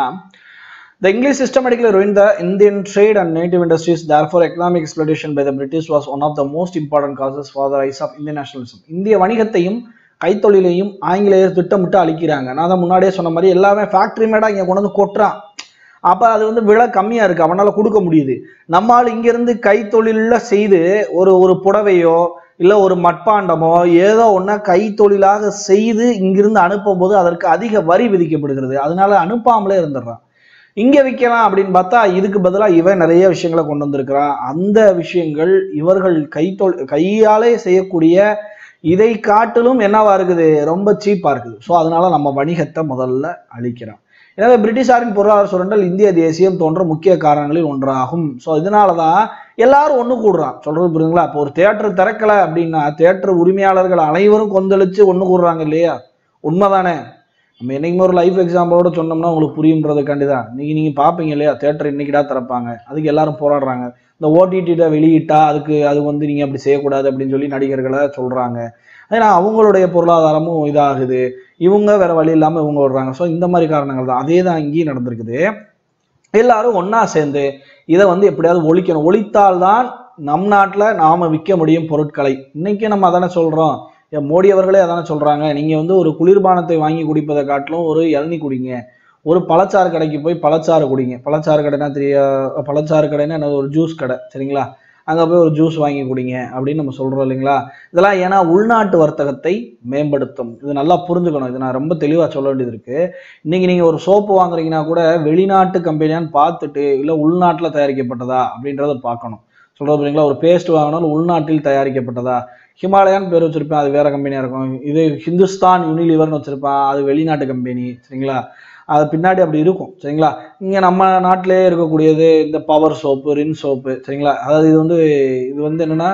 The English systematically ruined the Indian trade and native industries. Therefore, economic exploitation by the British was one of the most important causes for the rise of Indian nationalism. இந்திய வணிகத்தையும் கைத்தொழிலையும் ஆங்கிலேயர் திட்டமிட்டு அழிக்கிறாங்க நான் தான் முன்னாடியே சொன்ன மாதிரி எல்லாமே ஃபேக்டரி மேடா இங்கே கொண்டு வந்து கொட்டுறான் அப்ப அது வந்து விலை கம்மியா இருக்கு அவனால கொடுக்க முடியுது நம்மால் இங்கிருந்து கைத்தொழில செய்து ஒரு ஒரு புடவையோ இல்ல ஒரு மட்பாண்டமோ ஏதோ ஒண்ணா கைத்தொழிலாக செய்து இங்கிருந்து அனுப்பும் போது அதற்கு அதிக வரி விதிக்கப்படுகிறது அதனால அனுப்பாமலே இருந்துடுறான் இங்க விற்கலாம் அப்படின்னு பார்த்தா இதுக்கு பதிலா இவன் நிறைய விஷயங்களை கொண்டு வந்திருக்கிறான் அந்த விஷயங்கள் இவர்கள் கைத்தொல் கையாலே செய்யக்கூடிய இதை காட்டிலும் என்னவா இருக்குது ரொம்ப சீப்பா இருக்குது ஸோ அதனால நம்ம வணிகத்தை முதல்ல அழிக்கிறோம் எனவே பிரிட்டிஷாரின் பொருளாதார சுரண்டல் இந்திய தேசியம் தோன்ற முக்கிய காரணங்களில் ஒன்றாகும் ஸோ இதனால தான் எல்லாரும் ஒன்று கூடுறான் சொல்றது புரியுங்களா இப்போ ஒரு தேட்டர் திறக்கல அப்படின்னா தேட்டர் உரிமையாளர்கள் அனைவரும் கொந்தளிச்சு ஒன்று கூடுறாங்க இல்லையா உண்மைதானே நம்ம என்னைக்குமே ஒரு லைஃப் எக்ஸாம்பிளோட சொன்னோம்னா உங்களுக்கு புரியுன்றதுக்காண்டி தான் இன்னைக்கு நீங்க பார்ப்பீங்க இல்லையா தேட்டர் இன்னைக்கிடா திறப்பாங்க அதுக்கு எல்லாரும் போராடுறாங்க இந்த ஓடிடியில் வெளியிட்டா அதுக்கு அது வந்து நீங்க அப்படி செய்யக்கூடாது அப்படின்னு சொல்லி நடிகர்களை சொல்றாங்க ஏன்னா அவங்களுடைய பொருளாதாரமும் இதாகுது இவங்க வேற வழி இல்லாம இவங்க விடுறாங்க ஸோ இந்த மாதிரி காரணங்கள் தான் அதே தான் இங்கேயும் நடந்திருக்குது எல்லாரும் ஒண்ணா சேர்ந்து இதை வந்து எப்படியாவது ஒழிக்கணும் ஒழித்தால்தான் நம் நாட்டில் நாம விற்க முடியும் பொருட்களை இன்னைக்கு நம்ம அதானே சொல்றோம் ஏன் மோடி அவர்களே அதானே சொல்றாங்க நீங்க வந்து ஒரு குளிர்பானத்தை வாங்கி குடிப்பதை காட்டிலும் ஒரு இளநீ குடிங்க ஒரு பழச்சாறு கடைக்கு போய் பழச்சாறு குடிங்க பழச்சாறு கடைனா தெரிய பழச்சாறு கடைன்னா என்னது ஒரு ஜூஸ் கடை சரிங்களா அங்க போய் ஒரு ஜூஸ் வாங்கி குடிங்க அப்படின்னு நம்ம சொல்றோம் இல்லைங்களா இதெல்லாம் ஏன்னா உள்நாட்டு வர்த்தகத்தை மேம்படுத்தும் இது நல்லா புரிஞ்சுக்கணும் இது நான் ரொம்ப தெளிவா சொல்ல வேண்டியது இருக்கு இன்னைக்கு நீங்க ஒரு சோப்பு வாங்குறீங்கன்னா கூட வெளிநாட்டு கம்பெனியான்னு பார்த்துட்டு இல்ல உள்நாட்டுல தயாரிக்கப்பட்டதா அப்படின்றத பார்க்கணும் சொல்றது புரியுங்களா ஒரு பேஸ்ட் வாங்கினாலும் உள்நாட்டில் தயாரிக்கப்பட்டதா ஹிமாலயான்னு பேர் வச்சிருப்பேன் அது வேற கம்பெனியா இருக்கும் இது ஹிந்துஸ்தான் யூனிலிவர்னு வச்சிருப்பான் அது வெளிநாட்டு கம்பெனி சரிங்களா அது பின்னாடி அப்படி இருக்கும் சரிங்களா இங்க நம்ம நாட்டிலே இருக்கக்கூடியது இந்த பவர் சோப்பு ரின் சோப்பு சரிங்களா அதாவது இது வந்து இது வந்து என்னன்னா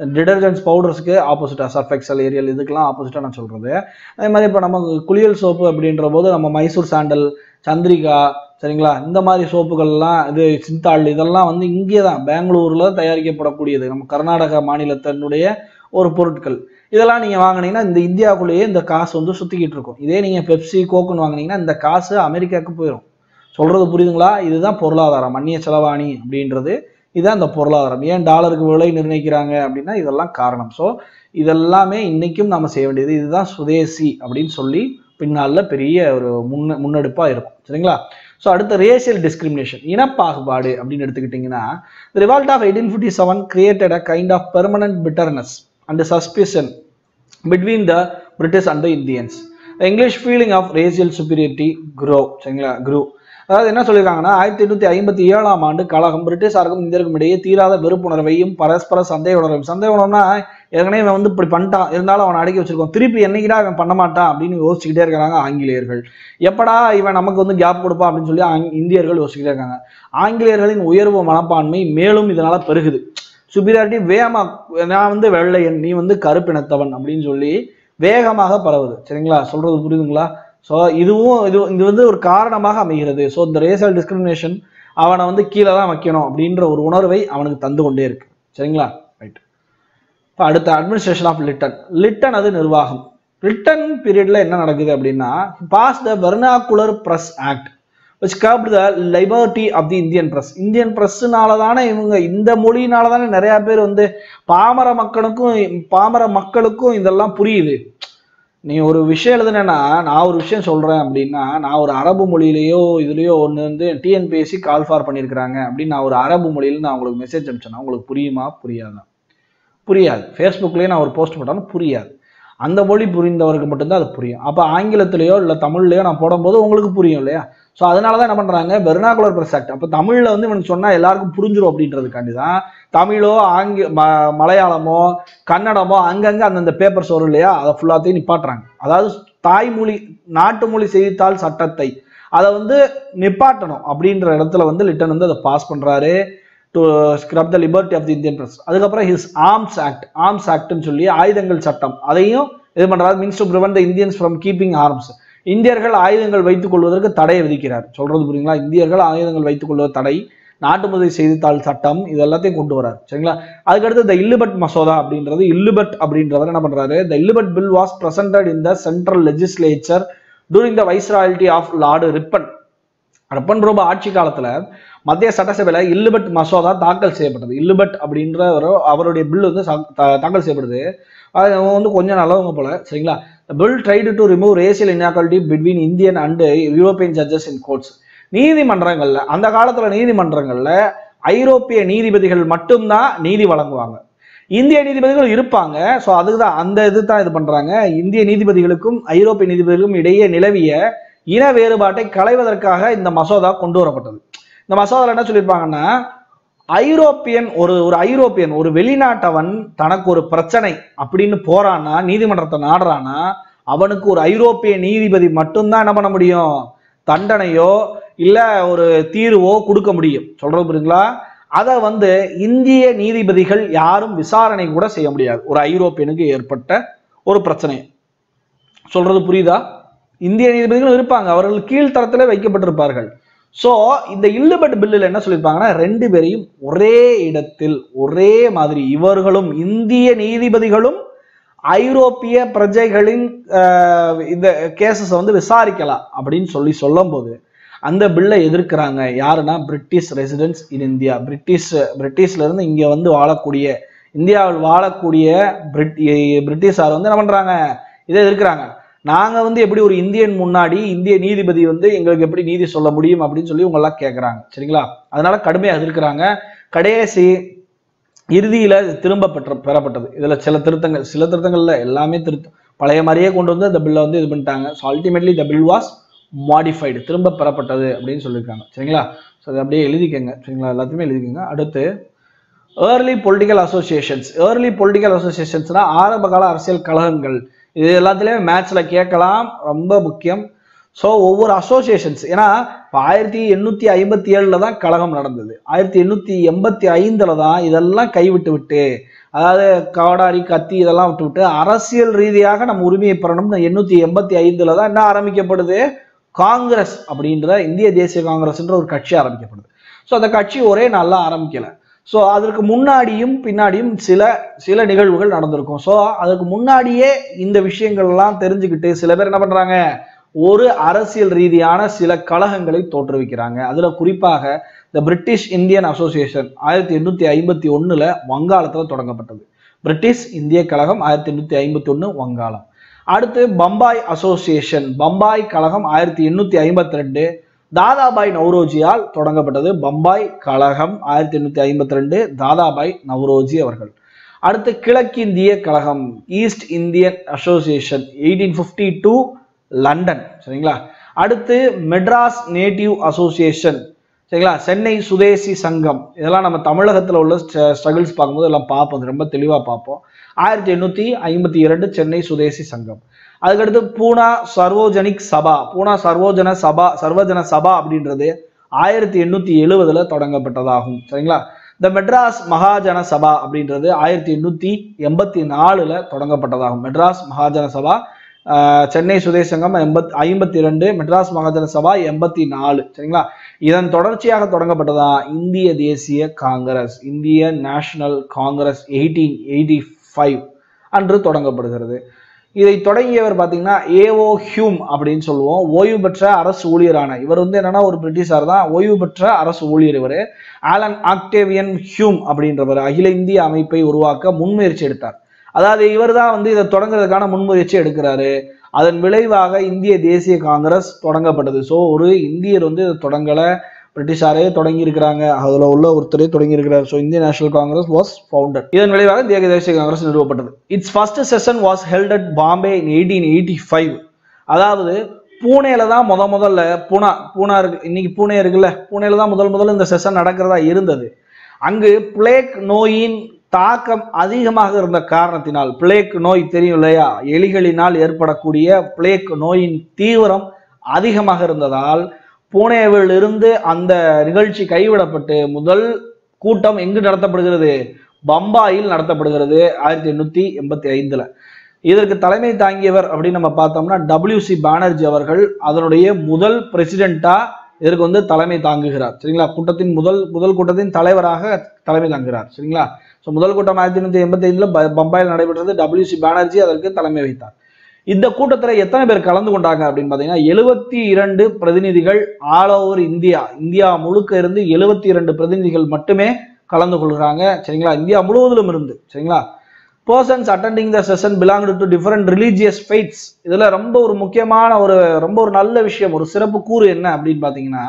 டிடர்ஜென்ட்ஸ் பவுடர்ஸ்க்கு ஆப்போசிட்டாக சர்ஃப் எக்ஸல் ஏரியல் இதுக்கெல்லாம் ஆப்போசிட்டாக நான் சொல்கிறது அதே மாதிரி இப்போ நம்ம குளியல் சோப்பு அப்படின்ற போது நம்ம மைசூர் சாண்டல் சந்திரிகா சரிங்களா இந்த மாதிரி சோப்புகள்லாம் இது சிந்தாள் இதெல்லாம் வந்து இங்கே தான் பெங்களூரில் தயாரிக்கப்படக்கூடியது நம்ம கர்நாடகா மாநிலத்தினுடைய ஒரு பொருட்கள் இதெல்லாம் நீங்கள் வாங்குனீங்கன்னா இந்த இந்தியாவுக்குள்ளேயே இந்த காசு வந்து சுற்றிக்கிட்டு இருக்கும் இதே நீங்கள் பெப்சி கோக்குன்னு வாங்குனீங்கன்னா இந்த காசு அமெரிக்காவுக்கு போயிடும் சொல்கிறது புரியுதுங்களா இதுதான் பொருளாதாரம் அந்நிய செலவாணி அப்படின்றது இதுதான் இந்த பொருளாதாரம் ஏன் டாலருக்கு விலை நிர்ணயிக்கிறாங்க அப்படின்னா இதெல்லாம் காரணம் ஸோ இதெல்லாமே இன்னைக்கும் நம்ம செய்ய வேண்டியது இதுதான் சுதேசி அப்படின்னு சொல்லி பின்னால பெரிய ஒரு முன்ன முன்னெடுப்பாக இருக்கும் சரிங்களா ஸோ அடுத்த ரேசியல் டிஸ்கிரிமினேஷன் இனப்பாகுபாடு அப்படின்னு எடுத்துக்கிட்டிங்கன்னா revolt of eighteen fifty seven created a kind of permanent bitterness and suspicion between the British and the Indians English feeling of racial superiority grow சரிங்களா க்ரூ அதாவது என்ன சொல்லியிருக்காங்கன்னா ஆயிரத்தி எண்ணூற்றி ஐம்பத்தி ஏழாம் ஆண்டு கழகம் பிரிட்டிஷாருக்கும் இந்தியருக்கும் இடையே தீராத வெறுப்புணர்வையும் பரஸ்பர சந்தேக உணர்வையும் சந்தேக உணர்வுனா ஏற்கனவே இவன் வந்து இப்படி பண்ணிட்டான் இருந்தாலும் அவனை அடக்கி வச்சிருக்கோம் திருப்பி என்னைக்கிடா இவன் பண்ண மாட்டான் அப்படின்னு யோசிச்சுக்கிட்டே இருக்காங்க ஆங்கிலேயர்கள் எப்படா இவன் நமக்கு வந்து கேப் கொடுப்பான் அப்படின்னு சொல்லி ஆங்- இந்தியர்கள் யோசிச்சுக்கிட்டே இருக்காங்க ஆங்கிலேயர்களின் உயர்வு மனப்பான்மை மேலும் இதனால பெருகுது சுப்பீரியாரிட்டி வேகமா நான் வந்து வெள்ளையன் நீ வந்து கருப்பினத்தவன் அப்படின்னு சொல்லி வேகமாக பரவுது சரிங்களா சொல்றது புரியுதுங்களா ஸோ இதுவும் இது இது வந்து ஒரு காரணமாக அமைகிறது ஸோ இந்த ரேசல் டிஸ்கிரிமினேஷன் அவனை வந்து கீழே தான் வைக்கணும் அப்படின்ற ஒரு உணர்வை அவனுக்கு தந்து கொண்டே இருக்கு சரிங்களா ரைட் இப்போ அடுத்த அட்மினிஸ்ட்ரேஷன் ஆஃப் லிட்டன் லிட்டன் அது நிர்வாகம் லிட்டன் பீரியட்ல என்ன நடக்குது அப்படின்னா pass the vernacular press act which curbed the liberty of the Indian press Indian பிரஸ்னால தானே இவங்க இந்த மொழியினால தானே நிறைய பேர் வந்து பாமர மக்களுக்கும் பாமர மக்களுக்கும் இதெல்லாம் புரியுது நீ ஒரு விஷயம் எழுதுனேன்னா நான் ஒரு விஷயம் சொல்றேன் அப்படின்னா நான் ஒரு அரபு மொழியிலேயோ இதுலயோ ஒன்று வந்து டிஎன்பிஎஸ்சி கால் ஃபார் பண்ணியிருக்கிறாங்க அப்படின்னு நான் ஒரு அரபு மொழியில் நான் உங்களுக்கு மெசேஜ் அனுப்பிச்சேன்னா உங்களுக்கு புரியுமா புரியாதா புரியாது ஃபேஸ்புக்லேயே நான் ஒரு போஸ்ட் போட்டாலும் புரியாது அந்த மொழி புரிந்தவருக்கு மட்டும்தான் அது புரியும் அப்போ ஆங்கிலத்திலேயோ இல்லை தமிழ்லையோ நான் போடும்போது உங்களுக்கு புரியும் இல்லையா ஸோ அதனால தான் என்ன பண்ணுறாங்க பெர்னாகுலர் பிரஸ் ஆக்ட் அப்போ தமிழில் வந்து இவனுக்கு சொன்னால் எல்லாருக்கும் புரிஞ்சிடும் அப்படின்றதுக்காண்டி தான் தமிழோ ஆங்கி ம மலையாளமோ கன்னடமோ அங்கங்கே அந்தந்த பேப்பர்ஸ் வரும் இல்லையா அதை ஃபுல்லாத்தையும் நிப்பாட்டுறாங்க அதாவது தாய்மொழி நாட்டு மொழி செய்தித்தாள் சட்டத்தை அதை வந்து நிப்பாட்டணும் அப்படின்ற இடத்துல வந்து லிட்டன் வந்து அதை பாஸ் பண்ணுறாரு to scrap the liberty of the Indian press அதுக்கப்புறம் ஹிஸ் ஆர்ம்ஸ் ஆக்ட் ஆர்ம்ஸ் ஆக்ட்னு சொல்லி ஆயுதங்கள் சட்டம் அதையும் இது பண்றாரு means to prevent the Indians from keeping arms இந்தியர்கள் ஆயுதங்கள் வைத்துக் கொள்வதற்கு தடையை விதிக்கிறார் சொல்றது புரியுங்களா இந்தியர்கள் ஆயுதங்கள் வைத்துக் கொள்வது தடை நாட்டு முதல் செய்தித்தாள் சட்டம் இது எல்லாத்தையும் கொண்டு வரார் சரிங்களா அதுக்கடுத்து த இல்லுபட் மசோதா அப்படின்றது இல்லுபட் அப்படின்றவர் என்ன பண்றாரு the Ilbert bill was presented in the central legislature during the viceroyalty of lord Ripon Ripon பிரபு ஆட்சி காலத்துல மத்திய சட்டசபையில இல்லுபட் மசோதா தாக்கல் செய்யப்பட்டது இல்லுபட் அப்படின்ற ஒரு- அவருடைய பில் வந்து சா- தா- தாக்கல் செய்யப்படுது அது அவங்க வந்து கொஞ்சம் நல்லவங்க போல சரிங்களா bill tried to remove racial inequality between Indian and European judges in courts நீதிமன்றங்கள்ல அந்த காலத்துல நீதிமன்றங்கள்ல ஐரோப்பிய நீதிபதிகள் மட்டும்தான் நீதி வழங்குவாங்க இந்திய நீதிபதிகள் இருப்பாங்க ஸோ அதுதான் அந்த இது தான் இது பண்றாங்க இந்திய நீதிபதிகளுக்கும் ஐரோப்பிய நீதிபதிகளுக்கும் இடையே நிலவிய இன வேறுபாட்டை களைவதற்காக இந்த மசோதா கொண்டு வரப்பட்டது இந்த மசோதாவில் என்ன சொல்லியிருப்பாங்கன்னா ஐரோப்பியன் ஒரு ஒரு ஐரோப்பியன் ஒரு வெளிநாட்டவன் தனக்கு ஒரு பிரச்சனை அப்படின்னு போறான்னா நீதிமன்றத்தை நாடுறான்னா அவனுக்கு ஒரு ஐரோப்பிய நீதிபதி மட்டும்தான் என்ன பண்ண முடியும் தண்டனையோ இல்ல ஒரு தீர்வோ கொடுக்க முடியும் சொல்றது புரியுங்களா அதை வந்து இந்திய நீதிபதிகள் யாரும் விசாரணை கூட செய்ய முடியாது ஒரு ஐரோப்பியனுக்கு ஏற்பட்ட ஒரு பிரச்சனை சொல்றது புரியுதா இந்திய நீதிபதிகளும் இருப்பாங்க அவர்கள் கீழ்த்தரத்திலே வைக்கப்பட்டிருப்பார்கள் சோ இந்த இல்லுபட் பில்லில் என்ன சொல்லியிருப்பாங்கன்னா ரெண்டு பேரையும் ஒரே இடத்தில் ஒரே மாதிரி இவர்களும் இந்திய நீதிபதிகளும் ஐரோப்பிய பிரஜைகளின் ஆஹ், இந்த கேசஸை வந்து விசாரிக்கலாம் அப்படின்னு சொல்லி சொல்லும்போது அந்த பில்லை எதிர்க்கிறாங்க யாருன்னா British residents in India British பிரிட்டிஷ்ல இருந்து இங்க வந்து வாழக்கூடிய இந்தியாவில் வாழக்கூடிய பிரிட் பிரிட்டிஷார் வந்து என்ன பண்றாங்க இதை எதிர்க்கிறாங்க நாங்க வந்து எப்படி ஒரு இந்தியன் முன்னாடி இந்திய நீதிபதி வந்து எங்களுக்கு எப்படி நீதி சொல்ல முடியும் அப்படின்னு சொல்லி இவங்க எல்லாம் கேட்கறாங்க சரிங்களா அதனால கடுமையா எதிர்க்கிறாங்க கடைசி இறுதியில இது திரும்ப பெற்ற பெறப்பட்டது இதுல சில திருத்தங்கள் சில திருத்தங்கள்ல எல்லாமே திருத்தம் பழைய மாதிரியே கொண்டு வந்து இந்த பில்லை வந்து இது பண்ணிட்டாங்க so ultimately the bill was modified திரும்ப பெறப்பட்டது அப்படின்னு சொல்லியிருக்காங்க சரிங்களா ஸோ அதை அப்படியே எழுதிக்கங்க சரிங்களா எல்லாத்தையுமே எழுதிக்கங்க அடுத்து early political associations early political அசோசியேஷன்ஸ்னா ஆரம்ப கால அரசியல் கழகங்கள் இது எல்லாத்துலேயுமே மேட்ச்ல கேட்கலாம் ரொம்ப முக்கியம் ஸோ ஒவ்வொரு அசோசியேஷன்ஸ் ஏன்னா இப்போ ஆயிரத்தி எண்ணூற்றி ஐம்பத்தி ஏழில் தான் கழகம் நடந்தது ஆயிரத்தி எண்ணூற்றி எண்பத்தி ஐந்தில் தான் இதெல்லாம் கைவிட்டு விட்டு அதாவது கவடாரி கத்தி இதெல்லாம் விட்டு விட்டு அரசியல் ரீதியாக நம்ம உரிமையை பெறணும்னு எண்ணூற்றி எண்பத்தி ஐந்தில் தான் என்ன ஆரம்பிக்கப்படுது காங்கிரஸ் அப்படின்ற இந்திய தேசிய காங்கிரஸ்ன்ற ஒரு கட்சி ஆரம்பிக்கப்படுது ஸோ அந்த கட்சி ஒரே நாளில் ஆரம்பிக்கல ஸோ அதற்கு முன்னாடியும் பின்னாடியும் சில சில நிகழ்வுகள் நடந்திருக்கும் ஸோ அதுக்கு முன்னாடியே இந்த விஷயங்கள்லாம் தெரிஞ்சுக்கிட்டு சில பேர் என்ன பண்றாங்க ஒரு அரசியல் ரீதியான சில கழகங்களை தோற்றுவிக்கிறாங்க அதுல குறிப்பாக இந்த பிரிட்டிஷ் இந்தியன் அசோசியேஷன் ஆயிரத்தி எண்ணூத்தி ஐம்பத்தி ஒண்ணுல வங்காளத்துல தொடங்கப்பட்டது பிரிட்டிஷ் இந்திய கழகம் ஆயிரத்தி எண்ணூத்தி ஐம்பத்தி ஒண்ணு வங்காளம் அடுத்து பம்பாய் அசோசியேஷன் பம்பாய் கழகம் ஆயிரத்தி எண்ணூத்தி ஐம்பத்தி ரெண்டு தாதாபாய் நவ்ரோஜியால் தொடங்கப்பட்டது பம்பாய் கழகம் ஆயிரத்தி எண்ணூத்தி ஐம்பத்தி ரெண்டு தாதாபாய் நவ்ரோஜி அவர்கள் அடுத்து கிழக்கிந்திய கழகம் East Indian association eighteen fifty two London சரிங்களா அடுத்து மெட்ராஸ் நேட்டிவ் அசோசியேஷன் சரிங்களா சென்னை சுதேசி சங்கம் இதெல்லாம் நம்ம தமிழகத்தில் உள்ள ஸ்ட்ரகிள்ஸ் பார்க்கும்போது எல்லாம் பார்ப்போம் அது ரொம்ப தெளிவாக பார்ப்போம் ஆயிரத்தி எண்ணூற்றி ஐம்பத்தி இரண்டு சென்னை சுதேசி சங்கம் அதுக்கடுத்து பூனா சர்வோஜனிக் சபா பூனா சர்வோஜன சபா சர்வஜன சபா அப்படின்றது ஆயிரத்தி எண்ணூற்றி எழுவதுல தொடங்கப்பட்டதாகும் சரிங்களா இந்த மெட்ராஸ் மகாஜன சபா அப்படின்றது ஆயிரத்தி எண்ணூற்றி எண்பத்தி நாலுல தொடங்கப்பட்டதாகும் மெட்ராஸ் மகாஜன சபா ஆஹ் சென்னை சுதேச சங்கம் எண்பத் ஐம்பத்தி ரெண்டு மெட்ராஸ் மகாஜன சபா எண்பத்தி நாலு சரிங்களா இதன் தொடர்ச்சியாக தொடங்கப்பட்டதா இந்திய தேசிய காங்கிரஸ் இந்திய National Congress eighteen eighty five அன்று தொடங்கப்படுகிறது இதை தொடங்கியவர் பார்த்தீங்கன்னா ஏஓ ஹியூம் அப்படின்னு சொல்லுவோம் ஓய்வு பெற்ற அரசு ஊழியரான இவர் வந்து என்னன்னா ஒரு பிரிட்டிஷார் தான் ஓய்வு பெற்ற அரசு ஊழியர் இவர் ஆலன் ஆக்டேவியன் ஹியூம் அப்படின்றவர் அகில இந்திய அமைப்பை உருவாக்க முன்முயற்சி எடுத்தார் அதாவது இவர் தான் வந்து இதை தொடங்குறதுக்கான முன்முயற்சி எடுக்கிறாரு அதன் விளைவாக இந்திய தேசிய காங்கிரஸ் தொடங்கப்பட்டது ஸோ ஒரு இந்தியர் வந்து இதை தொடங்கலை பிரிட்டிஷாரே தொடங்கி இருக்கிறாங்க அதுல உள்ள ஒருத்தரே தொடங்கி இருக்கிறார் ஸோ இந்திய நேஷனல் காங்கிரஸ் வாஸ் ஃபவுண்டட் இதன் விளைவாக இந்திய தேசிய காங்கிரஸ் நிறுவப்பட்டது its first session was held at Bombay in eighteen eighty five அதாவது பூனேல தான் முத முதல்ல பூனா பூனா இருக்கு இன்னைக்கு பூனே இருக்குல்ல பூனேல தான் முதல் முதல்ல இந்த செஷன் நடக்கிறதா இருந்தது அங்கு பிளேக் நோயின் தாக்கம் அதிகமாக இருந்த காரணத்தினால் பிளேக் நோய் தெரியும் இல்லையா எலிகளினால் ஏற்படக்கூடிய பிளேக் நோயின் தீவிரம் அதிகமாக இருந்ததால் பூனேவில் இருந்து அந்த நிகழ்ச்சி கைவிடப்பட்டு முதல் கூட்டம் எங்கு நடத்தப்படுகிறது பம்பாயில் நடத்தப்படுகிறது ஆயிரத்தி எண்ணூத்தி எண்பத்தி ஐந்துல இதற்கு தலைமை தாங்கியவர் அப்படின்னு நம்ம பார்த்தோம்னா டபிள்யூ சி பானர்ஜி அவர்கள் அதனுடைய முதல் பிரசிடென்ட்டா இதற்கு வந்து தலைமை தாங்குகிறார் சரிங்களா கூட்டத்தின் முதல் முதல் கூட்டத்தின் தலைவராக தலைமை தாங்குகிறார் சரிங்களா ஸோ முதல் கூட்டம் ஆயிரத்தி எண்ணூத்தி எண்பத்தி ஐந்துல பம்பாயில் நடைபெற்றது டபிள்யூ சி பானர்ஜி அதற்கு தலைமை வைத்தார் இந்த கூட்டத்தில் எத்தனை பேர் கலந்து கொண்டாங்க அப்படின்னு பார்த்தீங்கன்னா எழுபத்தி இரண்டு பிரதிநிதிகள் ஆல் ஓவர் இந்தியா இந்தியா முழுக்க இருந்து எழுபத்தி இரண்டு பிரதிநிதிகள் மட்டுமே கலந்து கொள்கிறாங்க சரிங்களா இந்தியா முழுவதிலும் இருந்து சரிங்களா persons attending the session belong to different religious faiths இதுல ரொம்ப ஒரு முக்கியமான ஒரு ரொம்ப ஒரு நல்ல விஷயம் ஒரு சிறப்பு கூறு என்ன அப்படின்னு பார்த்தீங்கன்னா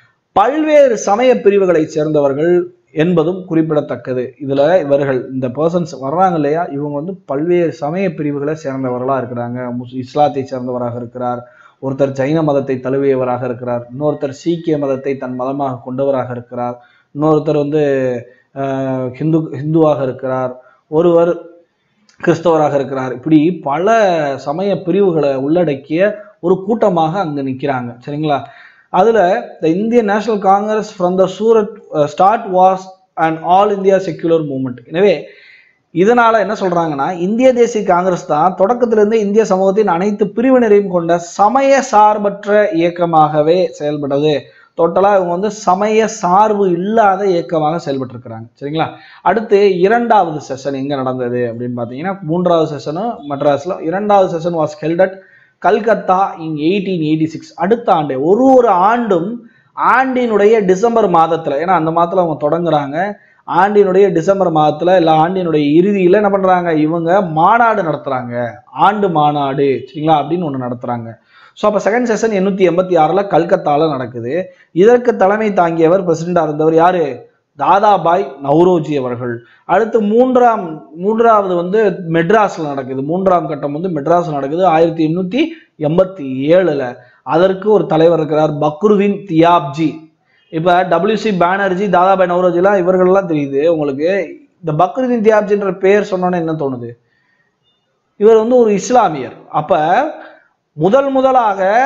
பல்வேறு சமய பிரிவுகளை சேர்ந்தவர்கள் என்பதும் குறிப்பிடத்தக்கது இதுல இவர்கள் இந்த பர்சன்ஸ் வர்றாங்க இல்லையா இவங்க வந்து பல்வேறு சமய பிரிவுகளை சேர்ந்தவர்களா இருக்கிறாங்க முஸ் இஸ்லாத்தை சேர்ந்தவராக இருக்கிறார் ஒருத்தர் ஜைன மதத்தை தழுவியவராக இருக்கிறார் இன்னொருத்தர் சீக்கிய மதத்தை தன் மதமாக கொண்டவராக இருக்கிறார் இன்னொருத்தர் வந்து ஆஹ், ஹிந்து ஹிந்துவாக இருக்கிறார் ஒருவர் கிறிஸ்தவராக இருக்கிறார் இப்படி பல சமய பிரிவுகளை உள்ளடக்கிய ஒரு கூட்டமாக அங்க நிக்கிறாங்க சரிங்களா அதுல the Indian National Congress from the Surat start was and all India secular movement எனவே இதனால என்ன சொல்றாங்கன்னா இந்திய தேசிய காங்கிரஸ் தான் தொடக்கத்திலிருந்து இந்திய சமூகத்தின் அனைத்து பிரிவினரையும் கொண்ட சமய சார்பற்ற இயக்கமாகவே செயல்பட்டது டோட்டலா இவங்க வந்து சமய சார்பு இல்லாத இயக்கமாக செயல்பட்டு இருக்கிறாங்க சரிங்களா அடுத்து இரண்டாவது செஷன் எங்க நடந்தது அப்படின்னு பார்த்தீங்கன்னா மூன்றாவது செஷனும் மெட்ராஸ்ல இரண்டாவது session was held at Calcutta in eighteen eighty six அடுத்த ஆண்டு ஒரு ஒரு ஆண்டும் ஆண்டினுடைய டிசம்பர் மாதத்துல ஏன்னா அந்த மாதத்துல அவங்க தொடங்குறாங்க ஆண்டினுடைய டிசம்பர் மாதத்துல இல்ல ஆண்டினுடைய இறுதியில என்ன பண்றாங்க இவங்க மாநாடு நடத்துறாங்க ஆண்டு மாநாடு சரிங்களா அப்படின்னு ஒண்ணு நடத்துறாங்க ஸோ அப்போ செகண்ட் செஷன் எண்ணூத்தி எண்பத்தி ஆறுல கல்கத்தால நடக்குது இதற்கு தலைமை தாங்கியவர் பிரசிடண்டா இருந்தவர் யாரு தாதாபாய் நவ்ரோஜி அவர்கள் அடுத்து மூன்றாம் மூன்றாவது வந்து மெட்ராஸ்ல நடக்குது மூன்றாம் கட்டம் வந்து மெட்ராஸ்ல நடக்குது ஆயிரத்தி எண்ணூத்தி எண்பத்தி ஏழுல அதற்கு ஒரு தலைவர் இருக்கிறார் பக்ருதீன் தியாப்ஜி இப்ப டபிள்யூசி பானர்ஜி தாதாபாய் நவ்ரோஜிலாம் இவர்கள்லாம் தெரியுது உங்களுக்கு இந்த பக்ருதீன் தியாப்ஜின்ற பெயர் சொன்னோன்னே என்ன தோணுது இவர் வந்து ஒரு இஸ்லாமியர் அப்ப முதல் முதலாக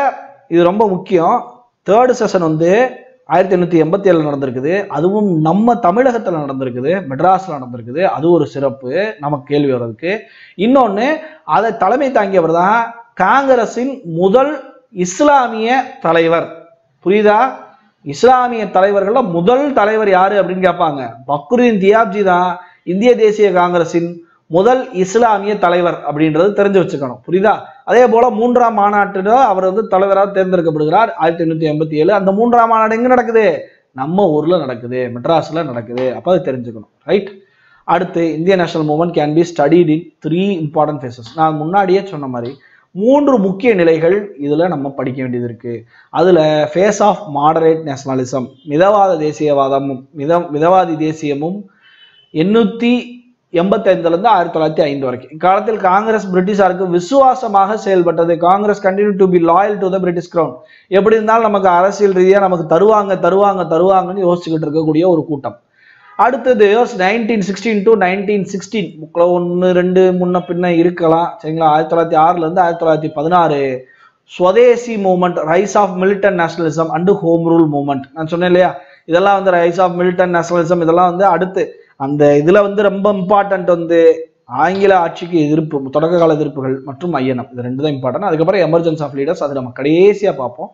இது ரொம்ப முக்கியம் தேர்டு செஷன் வந்து ஆயிரத்தி எண்ணூற்றி எண்பத்தி ஏழில் நடந்திருக்குது அதுவும் நம்ம தமிழகத்தில் நடந்திருக்குது மெட்ராஸில் நடந்திருக்குது அது ஒரு சிறப்பு நமக்கு கேள்வி வர்றதுக்கு இன்னொன்று அதை தலைமை தாங்கியவர் தான் காங்கிரஸின் முதல் இஸ்லாமிய தலைவர் புரியுதா இஸ்லாமிய தலைவர்கள்ல முதல் தலைவர் யாரு அப்படின்னு கேட்பாங்க பக்ருதீன் தியாப்ஜி தான் இந்திய தேசிய காங்கிரசின் முதல் இஸ்லாமிய தலைவர் அப்படின்றது தெரிஞ்சு வச்சுக்கணும் புரியுதா அதே போல மூன்றாம் மாநாட்டில் அவர் வந்து தலைவராக தேர்ந்தெடுக்கப்படுகிறார் ஆயிரத்தி எண்ணூத்தி எண்பத்தி ஏழு அந்த மூன்றாம் மாநாடு எங்க நடக்குது நம்ம ஊர்ல நடக்குது மெட்ராஸ்ல நடக்குது அப்ப அதை தெரிஞ்சுக்கணும் ரைட் அடுத்து இந்திய national movement can be studied in three important phases நான் முன்னாடியே சொன்ன மாதிரி மூன்று முக்கிய நிலைகள் இதுல நம்ம படிக்க வேண்டியது இருக்கு அதுல ஃபேஸ் ஆஃப் மாடரேட் நேஷனலிசம் மிதவாத தேசியவாதமும் மித மிதவாதி தேசியமும் எண்ணூத்தி எண்பத்தைந்துல இருந்து ஆயிரத்தி தொள்ளாயிரத்தி ஐந்து வரைக்கும் இக்காலத்தில் காங்கிரஸ் பிரிட்டிஷாருக்கு விசுவாசமாக செயல்பட்டது Congress continue to be loyal to the British crown எப்படி இருந்தாலும் நமக்கு அரசியல் ரீதியா நமக்கு தருவாங்க தருவாங்க தருவாங்கன்னு யோசிச்சுக்கிட்டு இருக்கக்கூடிய ஒரு கூட்டம் அடுத்தது nineteen sixteen to nineteen sixteen ஒன்று ரெண்டு முன்ன பின்ன இருக்கலாம் சரிங்களா ஆயிரத்தி தொள்ளாயிரத்தி ஆறுல இருந்து ஆயிரத்தி தொள்ளாயிரத்தி பதினாறு swadeshi movement rise of militant nationalism and home rule movement நான் சொன்னேன் இல்லையா இதெல்லாம் வந்து ரைஸ் ஆஃப் மிலிட்டன் நேஷனலிசம் இதெல்லாம் வந்து அடுத்து அந்த இதுல வந்து ரொம்ப இம்பார்ட்டன்ட் வந்து ஆங்கில ஆட்சிக்கு எதிர்ப்பு தொடக்க கால எதிர்ப்புகள் மற்றும் ஐயனம் இது ரெண்டு தான் இம்பார்ட்டன்ட் அதுக்கப்புறம் எமர்ஜென்ஸ் ஆஃப் லீடர்ஸ் அது நம்ம கடைசியா பார்ப்போம்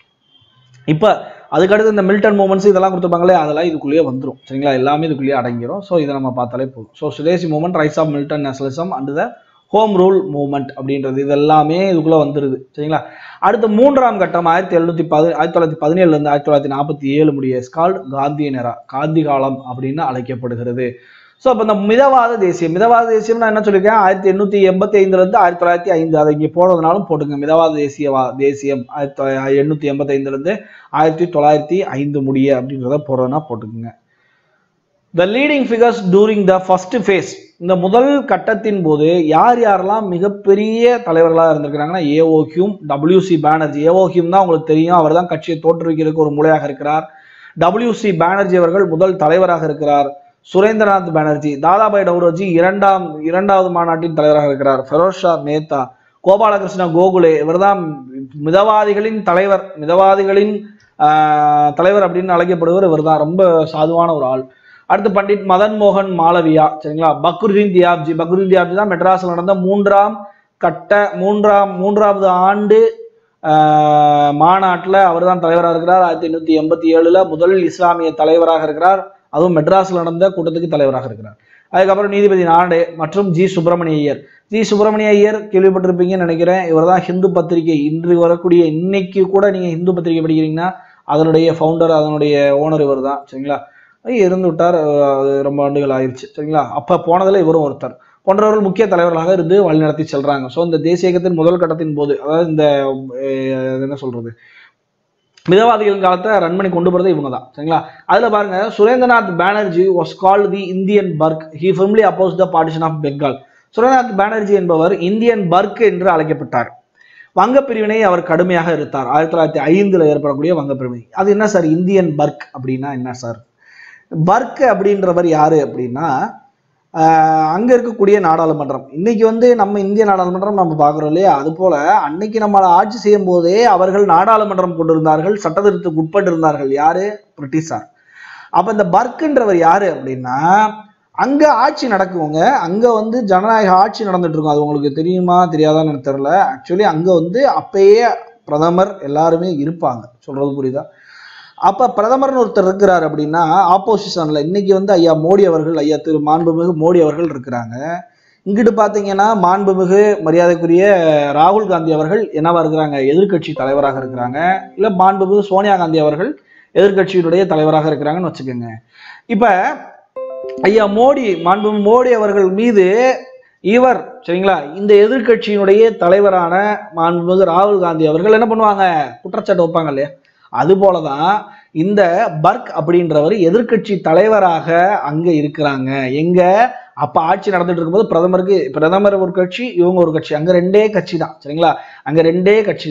இப்போ அதுக்கடுத்து இந்த மில்டன் மூமெண்ட்ஸ் இதெல்லாம் கொடுத்துருப்பாங்களே அதெல்லாம் இதுக்குள்ளேயே வந்துடும் சரிங்களா எல்லாமே இதுக்குள்ளேயே அடங்கிரும் ஸோ இதை நம்ம பார்த்தாலே போதும் so swadeshi movement rise of militant nationalism and the home rule movement அப்படின்றது இது எல்லாமே இதுக்குள்ள வந்துருது சரிங்களா அடுத்த மூன்றாம் கட்டம் ஆயிரத்தி எழுநூத்தி பதி ஆயிரத்தி தொள்ளாயிரத்தி பதினேழுல இருந்து ஆயிரத்தி தொள்ளாயிரத்தி நாற்பத்தி ஏழு முடிய ஸ்கால்ட் காந்திய நேரா காந்தி காலம் அப்படின்னு அழைக்கப்படுகிறது ஸோ அப்போ இந்த மிதவாத தேசியம் மிதவாத தேசியம் நான் என்ன சொல்லியிருக்கேன் ஆயிரத்தி எண்ணூத்தி எண்பத்தி ஐந்துல இருந்து ஆயிரத்தி தொள்ளாயிரத்தி ஐந்து அதை இங்கே போடுறதுனாலும் போட்டுங்க மிதவாத தேசியவா தேசியம் ஆயிரத்தி தொள்ளாயிரத்தி எண்ணூத்தி எண்பத்தி ஐந்துல இருந்து ஆயிரத்தி தொள்ளாயிரத்தி ஐந்து முடிய அப்படின்றத போடுறதுனா போட்டுக்குங்க the leading figures during the first phase இந்த முதல் கட்டத்தின் போது யார் யாரெல்லாம் மிகப்பெரிய தலைவர்களாக இருந்திருக்கிறாங்கன்னா A O Hume W C Banerjee A O Hume தான் உங்களுக்கு தெரியும் அவர் தான் கட்சியை தோற்றுவிக்கிறதுக்கு ஒரு மூலையாக இருக்கிறார் டபிள்யூசி பானர்ஜி அவர்கள் முதல் தலைவராக இருக்கிறார் சுரேந்திரநாத் பானர்ஜி தாதாபாய் டவுரோஜி இரண்டாம் இரண்டாவது மாநாட்டின் தலைவராக இருக்கிறார் ஃபெரோஸ் ஷா மேத்தா கோபாலகிருஷ்ண கோகுலே இவர்தான் மிதவாதிகளின் தலைவர் மிதவாதிகளின் ஆஹ், தலைவர் அப்படின்னு அழைக்கப்படுவர் இவர்தான் ரொம்ப சாதுவான ஒரு ஆள் அடுத்து பண்டிட் மதன் மோகன் மாளவியா சரிங்களா பக்ருதீன் தியாப்ஜி பக்ருதீன் தியாப்ஜி தான் மெட்ராஸில் நடந்த மூன்றாம் கட்ட மூன்றாம் மூன்றாவது ஆண்டு மாநாட்டில் அவர் தான் தலைவராக இருக்கிறார் ஆயிரத்தி எண்ணூற்றி எண்பத்தி ஏழுல முதல் இஸ்லாமிய தலைவராக இருக்கிறார் அதுவும் மெட்ராஸில் நடந்த கூட்டத்துக்கு தலைவராக இருக்கிறார் அதுக்கப்புறம் நீதிபதி நாடே மற்றும் ஜி சுப்பிரமணிய ஐயர் ஜி சுப்பிரமணிய ஐயர் கேள்விப்பட்டிருப்பீங்கன்னு நினைக்கிறேன் இவர் தான் ஹிந்து பத்திரிகை இன்று வரக்கூடிய இன்னைக்கு கூட நீங்க ஹிந்து பத்திரிகை படிக்கிறீங்கன்னா அதனுடைய ஃபவுண்டர் அதனுடைய ஓனர் இவர் தான் சரிங்களா ஐயர் இருந்து விட்டார் அஹ் அது ரொம்ப ஆண்டுகள் ஆயிருச்சு சரிங்களா அப்ப போனதுல இவரும் ஒருத்தர் போன்றவர்கள் முக்கிய தலைவர்களாக இருந்து வழிநடத்தி செல்றாங்க ஸோ இந்த தேசிய இயக்கத்தின் முதல் கட்டத்தின் போது அதாவது இந்த அஹ், அது என்ன சொல்றது மிதவாதிகளின் காலத்தை ரன் பண்ணி கொண்டு போறது இவங்க தான் சரிங்களா அதுல பாருங்க Surendranath Banerjee was called the Indian Burke he firmly opposed the partition of Bengal Surendranath Banerjee என்பவர் இந்தியன் பர்க் என்று அழைக்கப்பட்டார் வங்க பிரிவினை அவர் கடுமையாக எதிர்த்தார் ஆயிரத்தி தொள்ளாயிரத்தி ஐந்துல ஏற்படக்கூடிய வங்க பிரிவினை அது என்ன சார் இந்தியன் பர்க் அப்படின்னா என்ன சார் பர்க் அப்படின்றவர் யாரு அப்படின்னா ஆஹ் அங்க இருக்கக்கூடிய நாடாளுமன்றம் இன்னைக்கு வந்து நம்ம இந்திய நாடாளுமன்றம் நம்ம பார்க்குறோம் இல்லையா அது போல அன்னைக்கு நம்மளை ஆட்சி செய்யும் போதே அவர்கள் நாடாளுமன்றம் கொண்டிருந்தார்கள் சட்டத்திருத்தத்துக்கு உட்பட்டு இருந்தார்கள் யாரு பிரிட்டிஷார் அப்ப இந்த பர்க்குன்றவர் யாரு அப்படின்னா அங்க ஆட்சி நடக்குவங்க அங்க வந்து ஜனநாயக ஆட்சி நடந்துட்டு இருக்கும் அது உங்களுக்கு தெரியுமா தெரியாதான்னு எனக்கு தெரியல ஆக்சுவலி அங்க வந்து அப்பயே பிரதமர் எல்லாருமே இருப்பாங்க சொல்றது புரியுதா அப்ப பிரதமர்னு ஒருத்தர் இருக்கிறார் அப்படின்னா ஆப்போசிஷன்ல இன்னைக்கு வந்து ஐயா மோடி அவர்கள் ஐயா திரு மாண்புமிகு மோடி அவர்கள் இருக்கிறாங்க இங்கிட்டு பாத்தீங்கன்னா மாண்புமிகு மரியாதைக்குரிய ராகுல் காந்தி அவர்கள் என்னவா இருக்கிறாங்க எதிர்க்கட்சி தலைவராக இருக்கிறாங்க இல்ல மாண்புமிகு சோனியா காந்தி அவர்கள் எதிர்க்கட்சியினுடைய தலைவராக இருக்கிறாங்கன்னு வச்சுக்கோங்க இப்ப ஐயா மோடி மாண்புமிகு மோடி அவர்கள் மீது இவர் சரிங்களா இந்த எதிர்க்கட்சியினுடைய தலைவரான மாண்புமிகு ராகுல் காந்தி அவர்கள் என்ன பண்ணுவாங்க குற்றச்சாட்டு வைப்பாங்க இல்லையா அது போலதான் இந்த பர்க் அப்படின்றவர் எதிர்க்கட்சி தலைவராக அங்க இருக்கிறாங்க எங்க அப்ப ஆட்சி நடந்துட்டு இருக்கும்போது பிரதமருக்கு பிரதமர் ஒரு கட்சி இவங்க ஒரு கட்சி அங்க ரெண்டே கட்சி தான் சரிங்களா அங்க ரெண்டே கட்சி தான்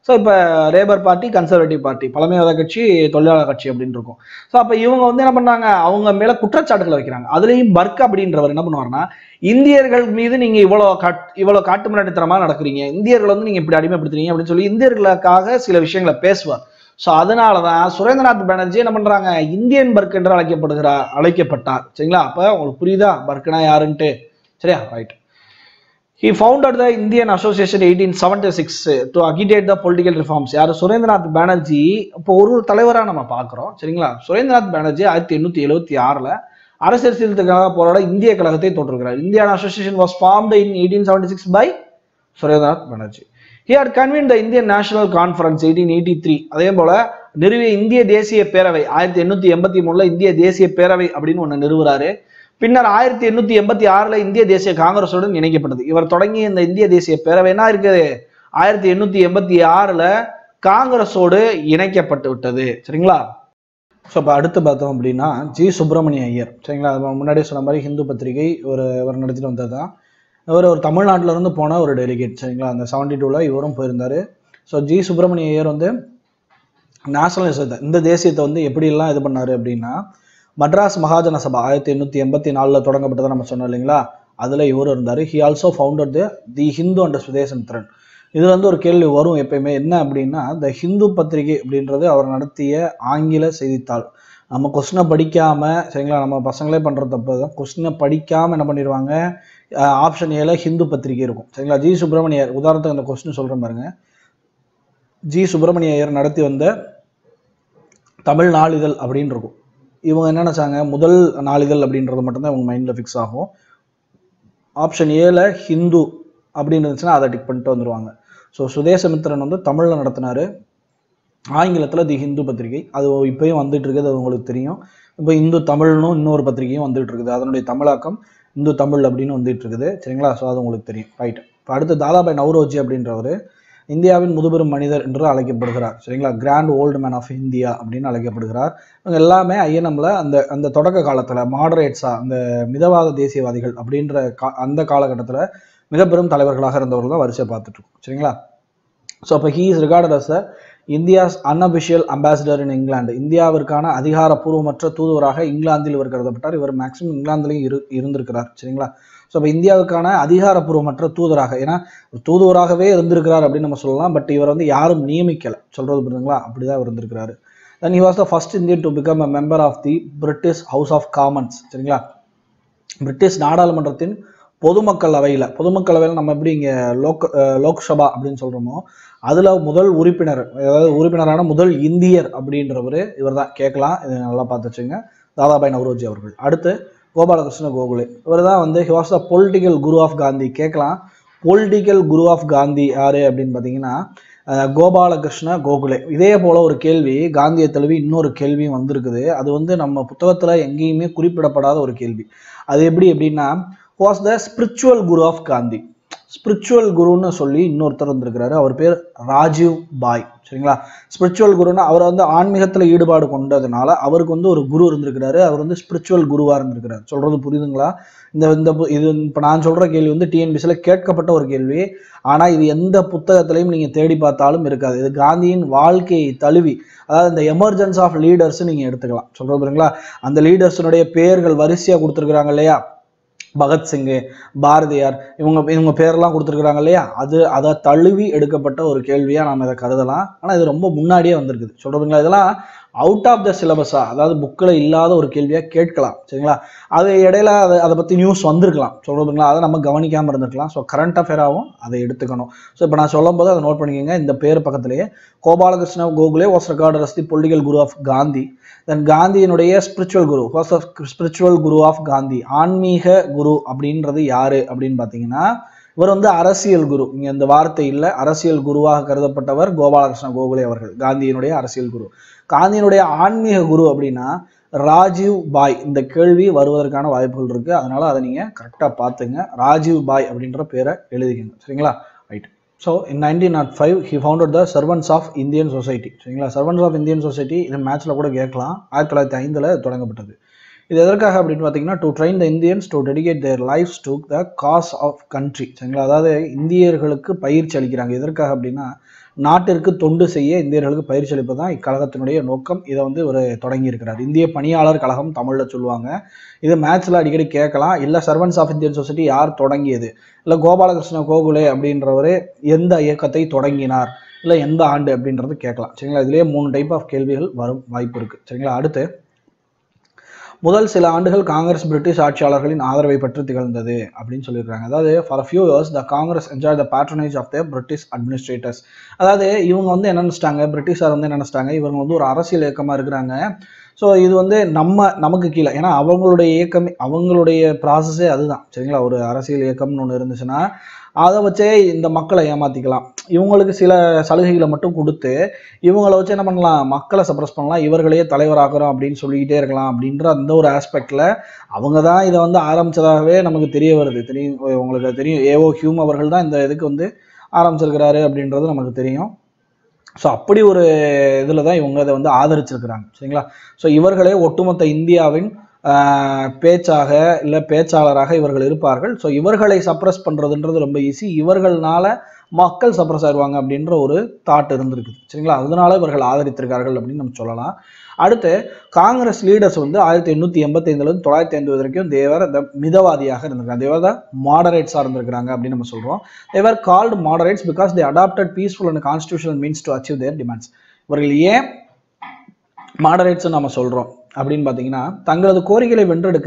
ஸோ இப்போ லேபர் பார்ட்டி கன்சர்வேட்டிவ் பார்ட்டி பழமைவாத கட்சி தொழிலாளர் கட்சி அப்படின்னு இருக்கும் ஸோ அப்போ இவங்க வந்து என்ன பண்ணாங்க அவங்க மேலே குற்றச்சாட்டுகளை வைக்கிறாங்க அதுலேயும் பர்க் அப்படின்றவர் என்ன பண்ணுவார்னா இந்தியர்கள் மீது நீங்க இவ்வளோ காட் இவ்வளோ காட்டு மிராட்டித்தனமா நடக்கிறீங்க இந்தியர்கள் வந்து நீங்க இப்படி அடிமைப்படுத்துறீங்க அப்படின்னு சொல்லி இந்தியர்களுக்காக சில விஷயங்களை பேசுவார் ஸோ அதனால தான் சுரேந்திரநாத் பானர்ஜி என்ன பண்றாங்க இந்தியன் பர்க் என்று அழைக்கப்படுகிறார் அழைக்கப்பட்டார் சரிங்களா அப்போ உங்களுக்கு புரியுதா பர்க்னா யாருன்ட்டு சரியா right he founded the Indian association eighteen seventy six to agitate the political reforms யார் சுரேந்திரநாத் பானர்ஜி இப்போ ஒரு ஒரு தலைவராக நம்ம பார்க்குறோம் சரிங்களா சுரேந்திரநாத் பானர்ஜி ஆயிரத்தி எண்ணூற்றி எழுபத்தி ஆறில் அரசியல் சீர்திருத்தக்காக போராட இந்திய கழகத்தை தோற்றுகிறார் Indian association was formed in eighteen seventy six by Surendranath Banerjee he had convene the Indian national conference eighteen eighty three அதே போல நிறுவிய இந்திய தேசிய பேரவை ஆயிரத்தி எண்ணூத்தி எண்பத்தி மூணுல இந்திய தேசிய பேரவை அப்படின்னு ஒன்று நிறுவுறாரு பின்னர் ஆயிரத்தி எண்ணூத்தி எண்பத்தி ஆறுல இந்திய தேசிய காங்கிரஸுடன் இணைக்கப்பட்டது இவர் தொடங்கிய இந்த இந்திய தேசிய பேரவை என்ன இருக்குது ஆயிரத்தி எண்ணூத்தி எண்பத்தி ஆறுல காங்கிரஸோடு இணைக்கப்பட்டு விட்டது சரிங்களா ஸோ இப்போ அடுத்து பார்த்தோம் அப்படின்னா ஜி சுப்பிரமணிய ஐயர் சரிங்களா அது முன்னாடியே சொன்ன மாதிரி ஹிந்து பத்திரிகை ஒரு இவர் நடத்திட்டு வந்தது தான் இவர் ஒரு தமிழ்நாட்டுல இருந்து போன ஒரு டெலிகேட் சரிங்களா அந்த செவன்டி டூவில் இவரும் போயிருந்தாரு ஸோ ஜி சுப்பிரமணிய ஐயர் வந்து நேஷனலிசத்தை இந்த தேசியத்தை வந்து எப்படியெல்லாம் இது பண்ணாரு அப்படின்னா மட்ராஸ் மகாஜன சபா ஆயிரத்தி எண்ணூற்றி எண்பத்தி நாலில் தொடங்கப்பட்டதை நம்ம சொன்னோம் இல்லைங்களா அதில் இவர் இருந்தார் he also founded the Hindu and Swadesamitran இதுல வந்து ஒரு கேள்வி வரும் எப்பயுமே என்ன அப்படின்னா த ஹிந்து பத்திரிகை அப்படின்றது அவர் நடத்திய ஆங்கில செய்தித்தாள் நம்ம கொஸ்டினை படிக்காம சரிங்களா நம்ம பசங்களே பண்ற தப்பு தான் கொஸ்டினை படிக்காம என்ன பண்ணிடுவாங்க ஆப்ஷன் ஏல ஹிந்து பத்திரிகை இருக்கும் சரிங்களா ஜி சுப்பிரமணியர் உதாரணத்துக்கு அந்த கொஸ்டின் சொல்றேன் பாருங்க ஜி சுப்பிரமணிய ஐயர் நடத்தி வந்த தமிழ் நாளிதழ் அப்படின்னு இருக்கும் இவங்க என்ன நினைச்சாங்க முதல் நாளிதழ் அப்படின்றது மட்டும்தான் இவங்க மைண்டில் ஃபிக்ஸ் ஆகும் ஆப்ஷன் ஏல ஹிந்து அப்படின்னு இருந்துச்சுன்னா அதை டிக் பண்ணிட்டு வந்துருவாங்க ஸோ சுதேசமித்திரன் வந்து தமிழில் நடத்தினாரு ஆங்கிலத்தில் தி ஹிந்து பத்திரிகை அது இப்பயும் வந்துட்டு இருக்குது அது உங்களுக்கு தெரியும் இப்போ இந்து தமிழ்னும் இன்னொரு பத்திரிகையும் வந்துட்டு இருக்குது அதனுடைய தமிழாக்கம் இந்து தமிழ் அப்படின்னு வந்துட்டு இருக்குது சரிங்களா ஸோ அது உங்களுக்கு தெரியும் ரைட் இப்போ அடுத்து தாதாபாய் நவ்ரோஜி அப்படின்றவர் இந்தியாவின் முதுபெரும் மனிதர் என்று அழைக்கப்படுகிறார் சரிங்களா grand old man of India அப்படின்னு அழைக்கப்படுகிறார் இவங்க எல்லாமே ஐஎன்எம்ல அந்த அந்த தொடக்க காலத்தில் மாடரேட்ஸா அந்த மிதவாத தேசியவாதிகள் அப்படின்ற கா அந்த காலகட்டத்தில் மிக பெரும் தலைவர்களாக இருந்தவர்கள் தான் வரிசை பார்த்துட்டு இருக்கோம் சரிங்களா ஸோ அப்போ he is regarded as a India's unofficial ambassador in England இந்தியாவிற்கான அதிகாரப்பூர்வமற்ற தூதுவராக இங்கிலாந்தில் இவர் கருதப்பட்டார் இவர் மேக்சிமம் இங்கிலாந்துலையும் இரு இருந்திருக்கிறார் சரிங்களா ஸோ இப்போ இந்தியாவுக்கான அதிகாரப்பூர்வமற்ற தூதராக ஏன்னா தூதுவராகவே இருந்திருக்கிறார் அப்படின்னு நம்ம சொல்லலாம் பட் இவர் வந்து யாரும் நியமிக்கலை சொல்றது புரியுதுங்களா அப்படிதான் இவர் இருந்திருக்கிறாரு then he was the first Indian to become a member of the British House of Commons சரிங்களா பிரிட்டிஷ் நாடாளுமன்றத்தின் பொதுமக்கள் அவையில் பொதுமக்கள் அவையில் நம்ம எப்படி இங்கே லோக் அஹ் லோக்சபா அப்படின்னு சொல்கிறோமோ அதில் முதல் உறுப்பினர் அதாவது உறுப்பினரான முதல் இந்தியர் அப்படின்றவர் இவர் தான் கேட்கலாம் இது நல்லா பார்த்து வச்சுங்க தாதாபாய் நவரோஜி அவர்கள் அடுத்து கோபாலகிருஷ்ண கோகுலே இவர் தான் வந்து he was the political guru of Gandhi கேட்கலாம் பொலிட்டிக்கல் குரு ஆஃப் காந்தி யாரு அப்படின்னு பார்த்தீங்கன்னா அஹ் கோபாலகிருஷ்ண கோகுலே இதே போல ஒரு கேள்வி காந்தியை தழுவி இன்னொரு கேள்வியும் வந்திருக்குது அது வந்து நம்ம புத்தகத்துல எங்கேயுமே குறிப்பிடப்படாத ஒரு கேள்வி அது எப்படி எப்படின்னா was the spiritual guru of Gandhi spiritual குருன்னு சொல்லி இன்னொருத்தர் இருந்திருக்கிறாரு அவர் பேர் ராஜீவ் பாய் சரிங்களா ஸ்பிரிச்சுவல் குருன்னா அவர் வந்து ஆன்மீகத்தில் ஈடுபாடு கொண்டதுனால அவருக்கு வந்து ஒரு குரு இருந்திருக்கிறாரு அவர் வந்து ஸ்பிரிச்சுவல் குருவாக இருந்திருக்கிறார் சொல்றது புரியுதுங்களா இந்த இந்த பு- இது இப்போ நான் சொல்ற கேள்வி வந்து டிஎன்பிசியில் கேட்கப்பட்ட ஒரு கேள்வி ஆனால் இது எந்த புத்தகத்திலையும் நீங்கள் தேடி பார்த்தாலும் இருக்காது இது காந்தியின் வாழ்க்கையை தழுவி அதாவது இந்த எமர்ஜென்ஸ் ஆஃப் லீடர்ஸ் நீங்கள் எடுத்துக்கலாம் சொல்றது புரியுங்களா அந்த லீடர்ஸினுடைய பெயர்கள் வரிசையாக கொடுத்துருக்குறாங்க இல்லையா பகத்சிங்கு பாரதியார் இவங்க இவங்க பேரெல்லாம் கொடுத்துருக்குறாங்க இல்லையா அது அதை தழுவி எடுக்கப்பட்ட ஒரு கேள்வியாக நாம் இதை கருதலாம் ஆனால் இது ரொம்ப முன்னாடியே வந்திருக்குது சொல்கிறதுங்களா இதெல்லாம் அவுட் ஆஃப் த சிலபஸா அதாவது புக்கில் இல்லாத ஒரு கேள்வியாக கேட்கலாம் சரிங்களா அது இடையில அதை அதை பற்றி நியூஸ் வந்திருக்கலாம் சொல்கிறதுங்களா அதை நம்ம கவனிக்காமல் இருந்திருக்கலாம் ஸோ கரண்ட் அஃபேராகவும் அதை எடுத்துக்கணும் ஸோ இப்போ நான் சொல்லும் போது அதை நோட் பண்ணிக்கோங்க இந்த பேர் பக்கத்திலேயே Gopalakrishna Gokhale was regarded as the political guru of Gandhi then காந்தியினுடைய spiritual guru was spiritual guru of Gandhi ஆன்மீக குரு அப்படின்றது யாரு அப்படின்னு பார்த்தீங்கன்னா இவர் வந்து அரசியல் குரு இங்க இந்த வார்த்தை இல்லை அரசியல் குருவாக கருதப்பட்டவர் கோபாலகிருஷ்ண கோகுலே அவர்கள் காந்தியினுடைய அரசியல் குரு காந்தியினுடைய ஆன்மீக குரு அப்படின்னா ராஜீவ் பாய் இந்த கேள்வி வருவதற்கான வாய்ப்புகள் இருக்கு அதனால அதை நீங்க கரெக்டாக பார்த்துங்க ராஜீவ் பாய் அப்படின்ற பேரை எழுதிக்கங்க சரிங்களா right so in nineteen not five he founded the servants of Indian society சரிங்களா சர்வன்ஸ் ஆஃப் இந்தியன் சொசைட்டி இது மேட்ச்சில் கூட கேட்கலாம் ஆயிரத்தி தொள்ளாயிரத்தி ஐந்தில் தொடங்கப்பட்டது இது எதற்காக அப்படின்னு பார்த்தீங்கன்னா to train the Indians to dedicate their lives to the cause of country சரிங்களா அதாவது இந்தியர்களுக்கு பயிற்சி அளிக்கிறாங்க எதற்காக அப்படின்னா நாட்டிற்கு தொண்டு செய்ய இந்தியர்களுக்கு பயிற்சி அளிப்பது தான் இக்கழகத்தினுடைய நோக்கம் இதை வந்து ஒரு தொடங்கி இருக்கிறார் இந்திய பணியாளர் கழகம் தமிழில் சொல்லுவாங்க இது மேட்ச்சில் அடிக்கடி கேட்கலாம் இல்லை சர்வன்ஸ் ஆஃப் இந்தியன் சொசைட்டி யார் தொடங்கியது இல்லை கோபாலகிருஷ்ண கோகுலே அப்படின்றவர் எந்த இயக்கத்தை தொடங்கினார் இல்லை எந்த ஆண்டு அப்படின்றது கேட்கலாம் சரிங்களா இதுலேயே மூணு டைப் ஆஃப் கேள்விகள் வரும் வாய்ப்பு இருக்குது சரிங்களா அடுத்து முதல் சில ஆண்டுகள் காங்கிரஸ் பிரிட்டிஷ் ஆட்சியாளர்களின் ஆதரவை பற்றி திகழ்ந்தது அப்படின்னு சொல்லியிருக்காங்க அதாவது for few years the Congress enjoy the patronage of the British administrators அதாவது இவங்க வந்து என்ன நினச்சிட்டாங்க பிரிட்டிஷார் வந்து என்ன நினச்சிட்டாங்க இவங்க வந்து ஒரு அரசியல் இயக்கமாக இருக்கிறாங்க ஸோ இது வந்து நம்ம நமக்கு கீழே ஏன்னா அவங்களுடைய இயக்கம் அவங்களுடைய ப்ராசஸே அதுதான் சரிங்களா ஒரு அரசியல் இயக்கம்னு ஒன்று இருந்துச்சுன்னா அதை வச்சே இந்த மக்களை ஏமாற்றிக்கலாம் இவங்களுக்கு சில சலுகைகளை மட்டும் கொடுத்து இவங்களை வச்சு என்ன பண்ணலாம் மக்களை சப்ரஸ் பண்ணலாம் இவர்களையே தலைவராக்குறோம் அப்படின்னு சொல்லிக்கிட்டே இருக்கலாம் அப்படின்ற அந்த ஒரு ஆஸ்பெக்டில் அவங்க தான் இதை வந்து ஆரம்பிச்சதாகவே நமக்கு தெரிய வருது தெரியும் உங்களுக்கு தெரியும் ஏஓ ஹியூம் அவர்கள் தான் இந்த இதுக்கு வந்து ஆரம்பிச்சிருக்கிறாரு அப்படின்றது நமக்கு தெரியும் ஸோ அப்படி ஒரு இதில் தான் இவங்க இதை வந்து ஆதரிச்சிருக்கிறாங்க சரிங்களா ஸோ இவர்களே ஒட்டுமொத்த இந்தியாவின் ஆஹ், பேச்சாக இல்லை பேச்சாளராக இவர்கள் இருப்பார்கள் ஸோ இவர்களை சப்ரஸ் பண்ணுறதுன்றது ரொம்ப ஈஸி இவர்கள்னால மக்கள் சப்ரஸ் ஆயிடுவாங்க அப்படின்ற ஒரு தாட் இருந்திருக்குது சரிங்களா அதனால இவர்கள் ஆதரித்திருக்கார்கள் அப்படின்னு நம்ம சொல்லலாம் அடுத்து காங்கிரஸ் லீடர்ஸ் வந்து ஆயிரத்தி எண்ணூற்றி எண்பத்தைந்துலேருந்து தொள்ளாயிரத்தி ஐம்பது வரைக்கும் தேவர் த மிதவாதியாக இருந்திருக்காங்க தேவர் த மாடரேட்ஸாக இருந்திருக்கிறாங்க அப்படின்னு நம்ம சொல்கிறோம் they were called moderates because they adopted peaceful and constitutional means to achieve their demands இவர்கள் ஏன் மாடரேட்ஸ் நம்ம சொல்கிறோம் அப்படின்னு பார்த்தீங்கன்னா தங்களது கோரிக்கைகளை வென்றெடுக்க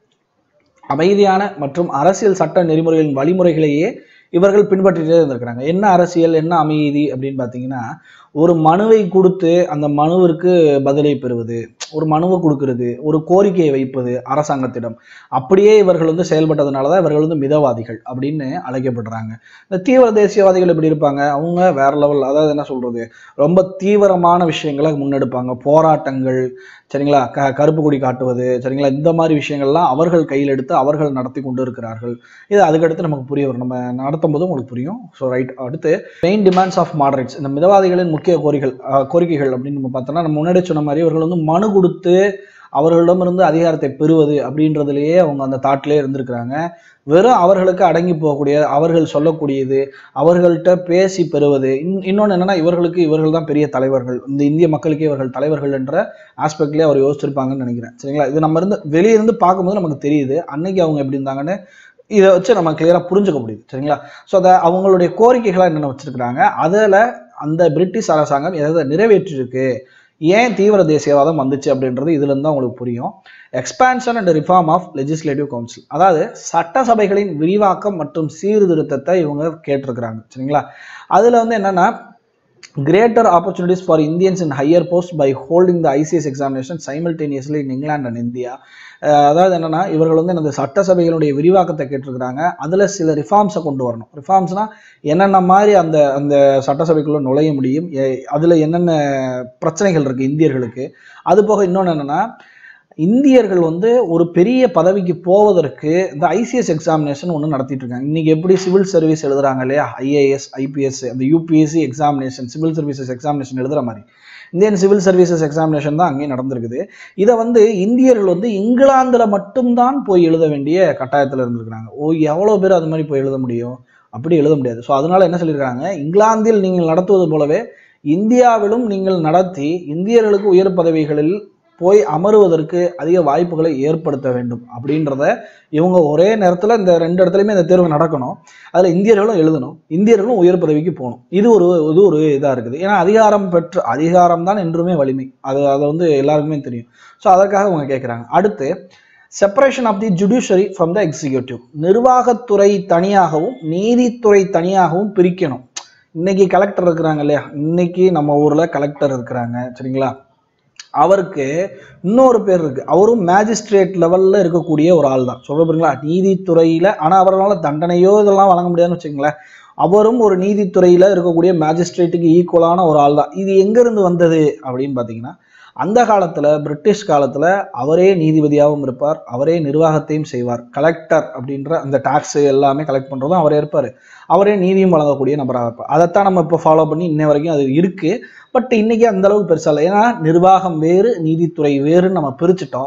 அமைதியான மற்றும் அரசியல் சட்ட நெறிமுறைகளின் வழிமுறைகளையே இவர்கள் பின்பற்றிட்டே இருந்திருக்கிறாங்க என்ன அரசியல் என்ன அமைதி அப்படின்னு பார்த்தீங்கன்னா ஒரு மனுவை கொடுத்து அந்த மனுவிற்கு பதிலை பெறுவது ஒரு மனுவை கொடுக்கிறது ஒரு கோரிக்கையை வைப்பது அரசாங்கத்திடம் அப்படியே இவர்கள் வந்து செயல்பட்டதுனால தான் இவர்கள் வந்து மிதவாதிகள் அப்படின்னு அழைக்கப்படுறாங்க இந்த தீவிர தேசியவாதிகள் எப்படி இருப்பாங்க அவங்க வேற லெவல் அதாவது என்ன சொல்றது ரொம்ப தீவிரமான விஷயங்களை முன்னெடுப்பாங்க போராட்டங்கள் சரிங்களா க கருப்பு கொடி காட்டுவது சரிங்களா இந்த மாதிரி விஷயங்கள்லாம் அவர்கள் கையில் எடுத்து அவர்கள் நடத்தி கொண்டு இருக்கிறார்கள் இது அதுக்கடுத்து நமக்கு புரிய வரும் நம்ம நடத்தும் போது உங்களுக்கு புரியும் ஸோ ரைட் அடுத்து மெயின் டிமாண்ட்ஸ் ஆஃப் மாடரேட்ஸ் இந்த மிதவாதிகளின் முக்கிய கோரிக்கைகள் அஹ், கோரிக்கைகள் அப்படின்னு நம்ம பார்த்தோம்னா நம்ம முன்னாடி சொன்ன மாதிரி இவர்கள் வந்து மனு கொடுத்து அவர்களிடமிருந்து அதிகாரத்தை பெறுவது அப்படின்றதுலயே அவங்க அந்த தாட்டிலே இருந்திருக்கிறாங்க வெறும் அவர்களுக்கு அடங்கி போகக்கூடிய அவர்கள் சொல்லக்கூடியது அவர்கள்ட்ட பேசி பெறுவது இன் இன்னொன்று என்னன்னா இவர்களுக்கு இவர்கள் தான் பெரிய தலைவர்கள் இந்த இந்திய மக்களுக்கே இவர்கள் தலைவர்கள் என்ற ஆஸ்பெக்ட்லேயே அவர் யோசிச்சிருப்பாங்கன்னு நினைக்கிறேன் சரிங்களா இது நம்ம இருந்து வெளியே இருந்து பார்க்கும்போது நமக்கு தெரியுது அன்னைக்கு அவங்க எப்படி இருந்தாங்கன்னு இதை வச்சு நம்ம கிளியராக புரிஞ்சுக்க முடியுது சரிங்களா ஸோ அதை அவங்களுடைய கோரிக்கைகளாக என்னென்ன வச்சிருக்கிறாங்க அதில் அந்த பிரிட்டிஷ் அரசாங்கம் எதை நிறைவேற்றிருக்கு ஏன் தீவிர தேசியவாதம் வந்துச்சு அப்படின்றது இதுல இருந்து தான் உங்களுக்கு புரியும் expansion and reform of legislative council அதாவது சட்டசபைகளின் விரிவாக்கம் மற்றும் சீர்திருத்தத்தை இவங்க கேட்டிருக்கிறாங்க சரிங்களா அதுல வந்து என்னன்னா greater opportunities for Indians in higher post by holding the ICS examination simultaneously in England and India அதாவது என்னன்னா இவர்கள் வந்து இந்த சட்டசபைகளுடைய விரிவாக்கத்தை கேட்டிருக்கிறாங்க அதில் சில ரிஃபார்ம்ஸை கொண்டு வரணும் ரிஃபார்ம்ஸ்னா என்னென்ன மாதிரி அந்த அந்த சட்டசபைக்குள்ள நுழைய முடியும் எ- அதுல என்னென்ன பிரச்சனைகள் இருக்கு இந்தியர்களுக்கு அது போக இன்னொன்று என்னன்னா இந்தியர்கள் வந்து ஒரு பெரிய பதவிக்கு போவதற்கு இந்த ஐசிஎஸ் எக்ஸாமினேஷன் ஒன்று நடத்திட்டு இருக்காங்க இன்னைக்கு எப்படி சிவில் சர்வீஸ் எழுதுறாங்க இல்லையா ஐஏஎஸ் ஐபிஎஸ் அந்த UPSC examination civil services examination எழுதுற மாதிரி இந்தியன் சிவில் சர்வீசஸ் எக்ஸாமினேஷன் தான் அங்கேயும் நடந்திருக்குது இதை வந்து இந்தியர்கள் வந்து இங்கிலாந்துல மட்டும்தான் போய் எழுத வேண்டிய கட்டாயத்தில் இருந்திருக்கிறாங்க ஓ எவ்வளோ பேர் அது மாதிரி போய் எழுத முடியும் அப்படி எழுத முடியாது ஸோ அதனால என்ன சொல்லியிருக்காங்க இங்கிலாந்தில் நீங்கள் நடத்துவது போலவே இந்தியாவிலும் நீங்கள் நடத்தி இந்தியர்களுக்கு உயர் பதவிகளில் போய் அமருவதற்கு அதிக வாய்ப்புகளை ஏற்படுத்த வேண்டும் அப்படின்றத இவங்க ஒரே நேரத்தில் இந்த ரெண்டு இடத்துலையுமே இந்த தேர்வு நடக்கணும் அதில் இந்தியர்களும் எழுதணும் இந்தியர்களும் உயர் பதவிக்கு போகணும் இது ஒரு இது ஒரு இதாக இருக்குது ஏன்னா அதிகாரம் பெற்று அதிகாரம் தான் என்றுமே வலிமை அது அதை வந்து எல்லாருக்குமே தெரியும் ஸோ அதற்காக அவங்க கேட்குறாங்க அடுத்து separation of the judiciary from the executive நிர்வாகத்துறை தனியாகவும் நீதித்துறை தனியாகவும் பிரிக்கணும் இன்னைக்கு கலெக்டர் இருக்கிறாங்க இல்லையா இன்னைக்கு நம்ம ஊர்ல கலெக்டர் இருக்கிறாங்க சரிங்களா அவருக்கு இன்னொரு பேர் இருக்கு அவரும் மேஜிஸ்ட்ரேட் லெவல்ல இருக்கக்கூடிய ஒரு ஆள் தான் சொல்ல போறீங்களா நீதித்துறையில ஆனா அவரால் தண்டனையோ இதெல்லாம் வழங்க முடியாதுன்னு வச்சுங்களேன் அவரும் ஒரு நீதித்துறையில இருக்கக்கூடிய மேஜிஸ்ட்ரேட்டுக்கு ஈக்குவலான ஒரு ஆள் தான் இது எங்க இருந்து வந்தது அப்படின்னு பாத்தீங்கன்னா அந்த காலத்துல பிரிட்டிஷ் காலத்துல அவரே நீதிபதியாகவும் இருப்பார் அவரே நிர்வாகத்தையும் செய்வார் கலெக்டர் அப்படின்ற அந்த டாக்ஸ் எல்லாமே கலெக்ட் பண்றதும் அவரே இருப்பார் அவரே நீதியும் வழங்கக்கூடிய நபராக இருப்பார் அதைத்தான் நம்ம இப்போ ஃபாலோ பண்ணி இன்ன வரைக்கும் அது இருக்கு பட் இன்னைக்கு அந்த அளவுக்கு பெருசா இல்லை ஏன்னா நிர்வாகம் வேறு நீதித்துறை வேறுன்னு நம்ம பிரிச்சுட்டோம்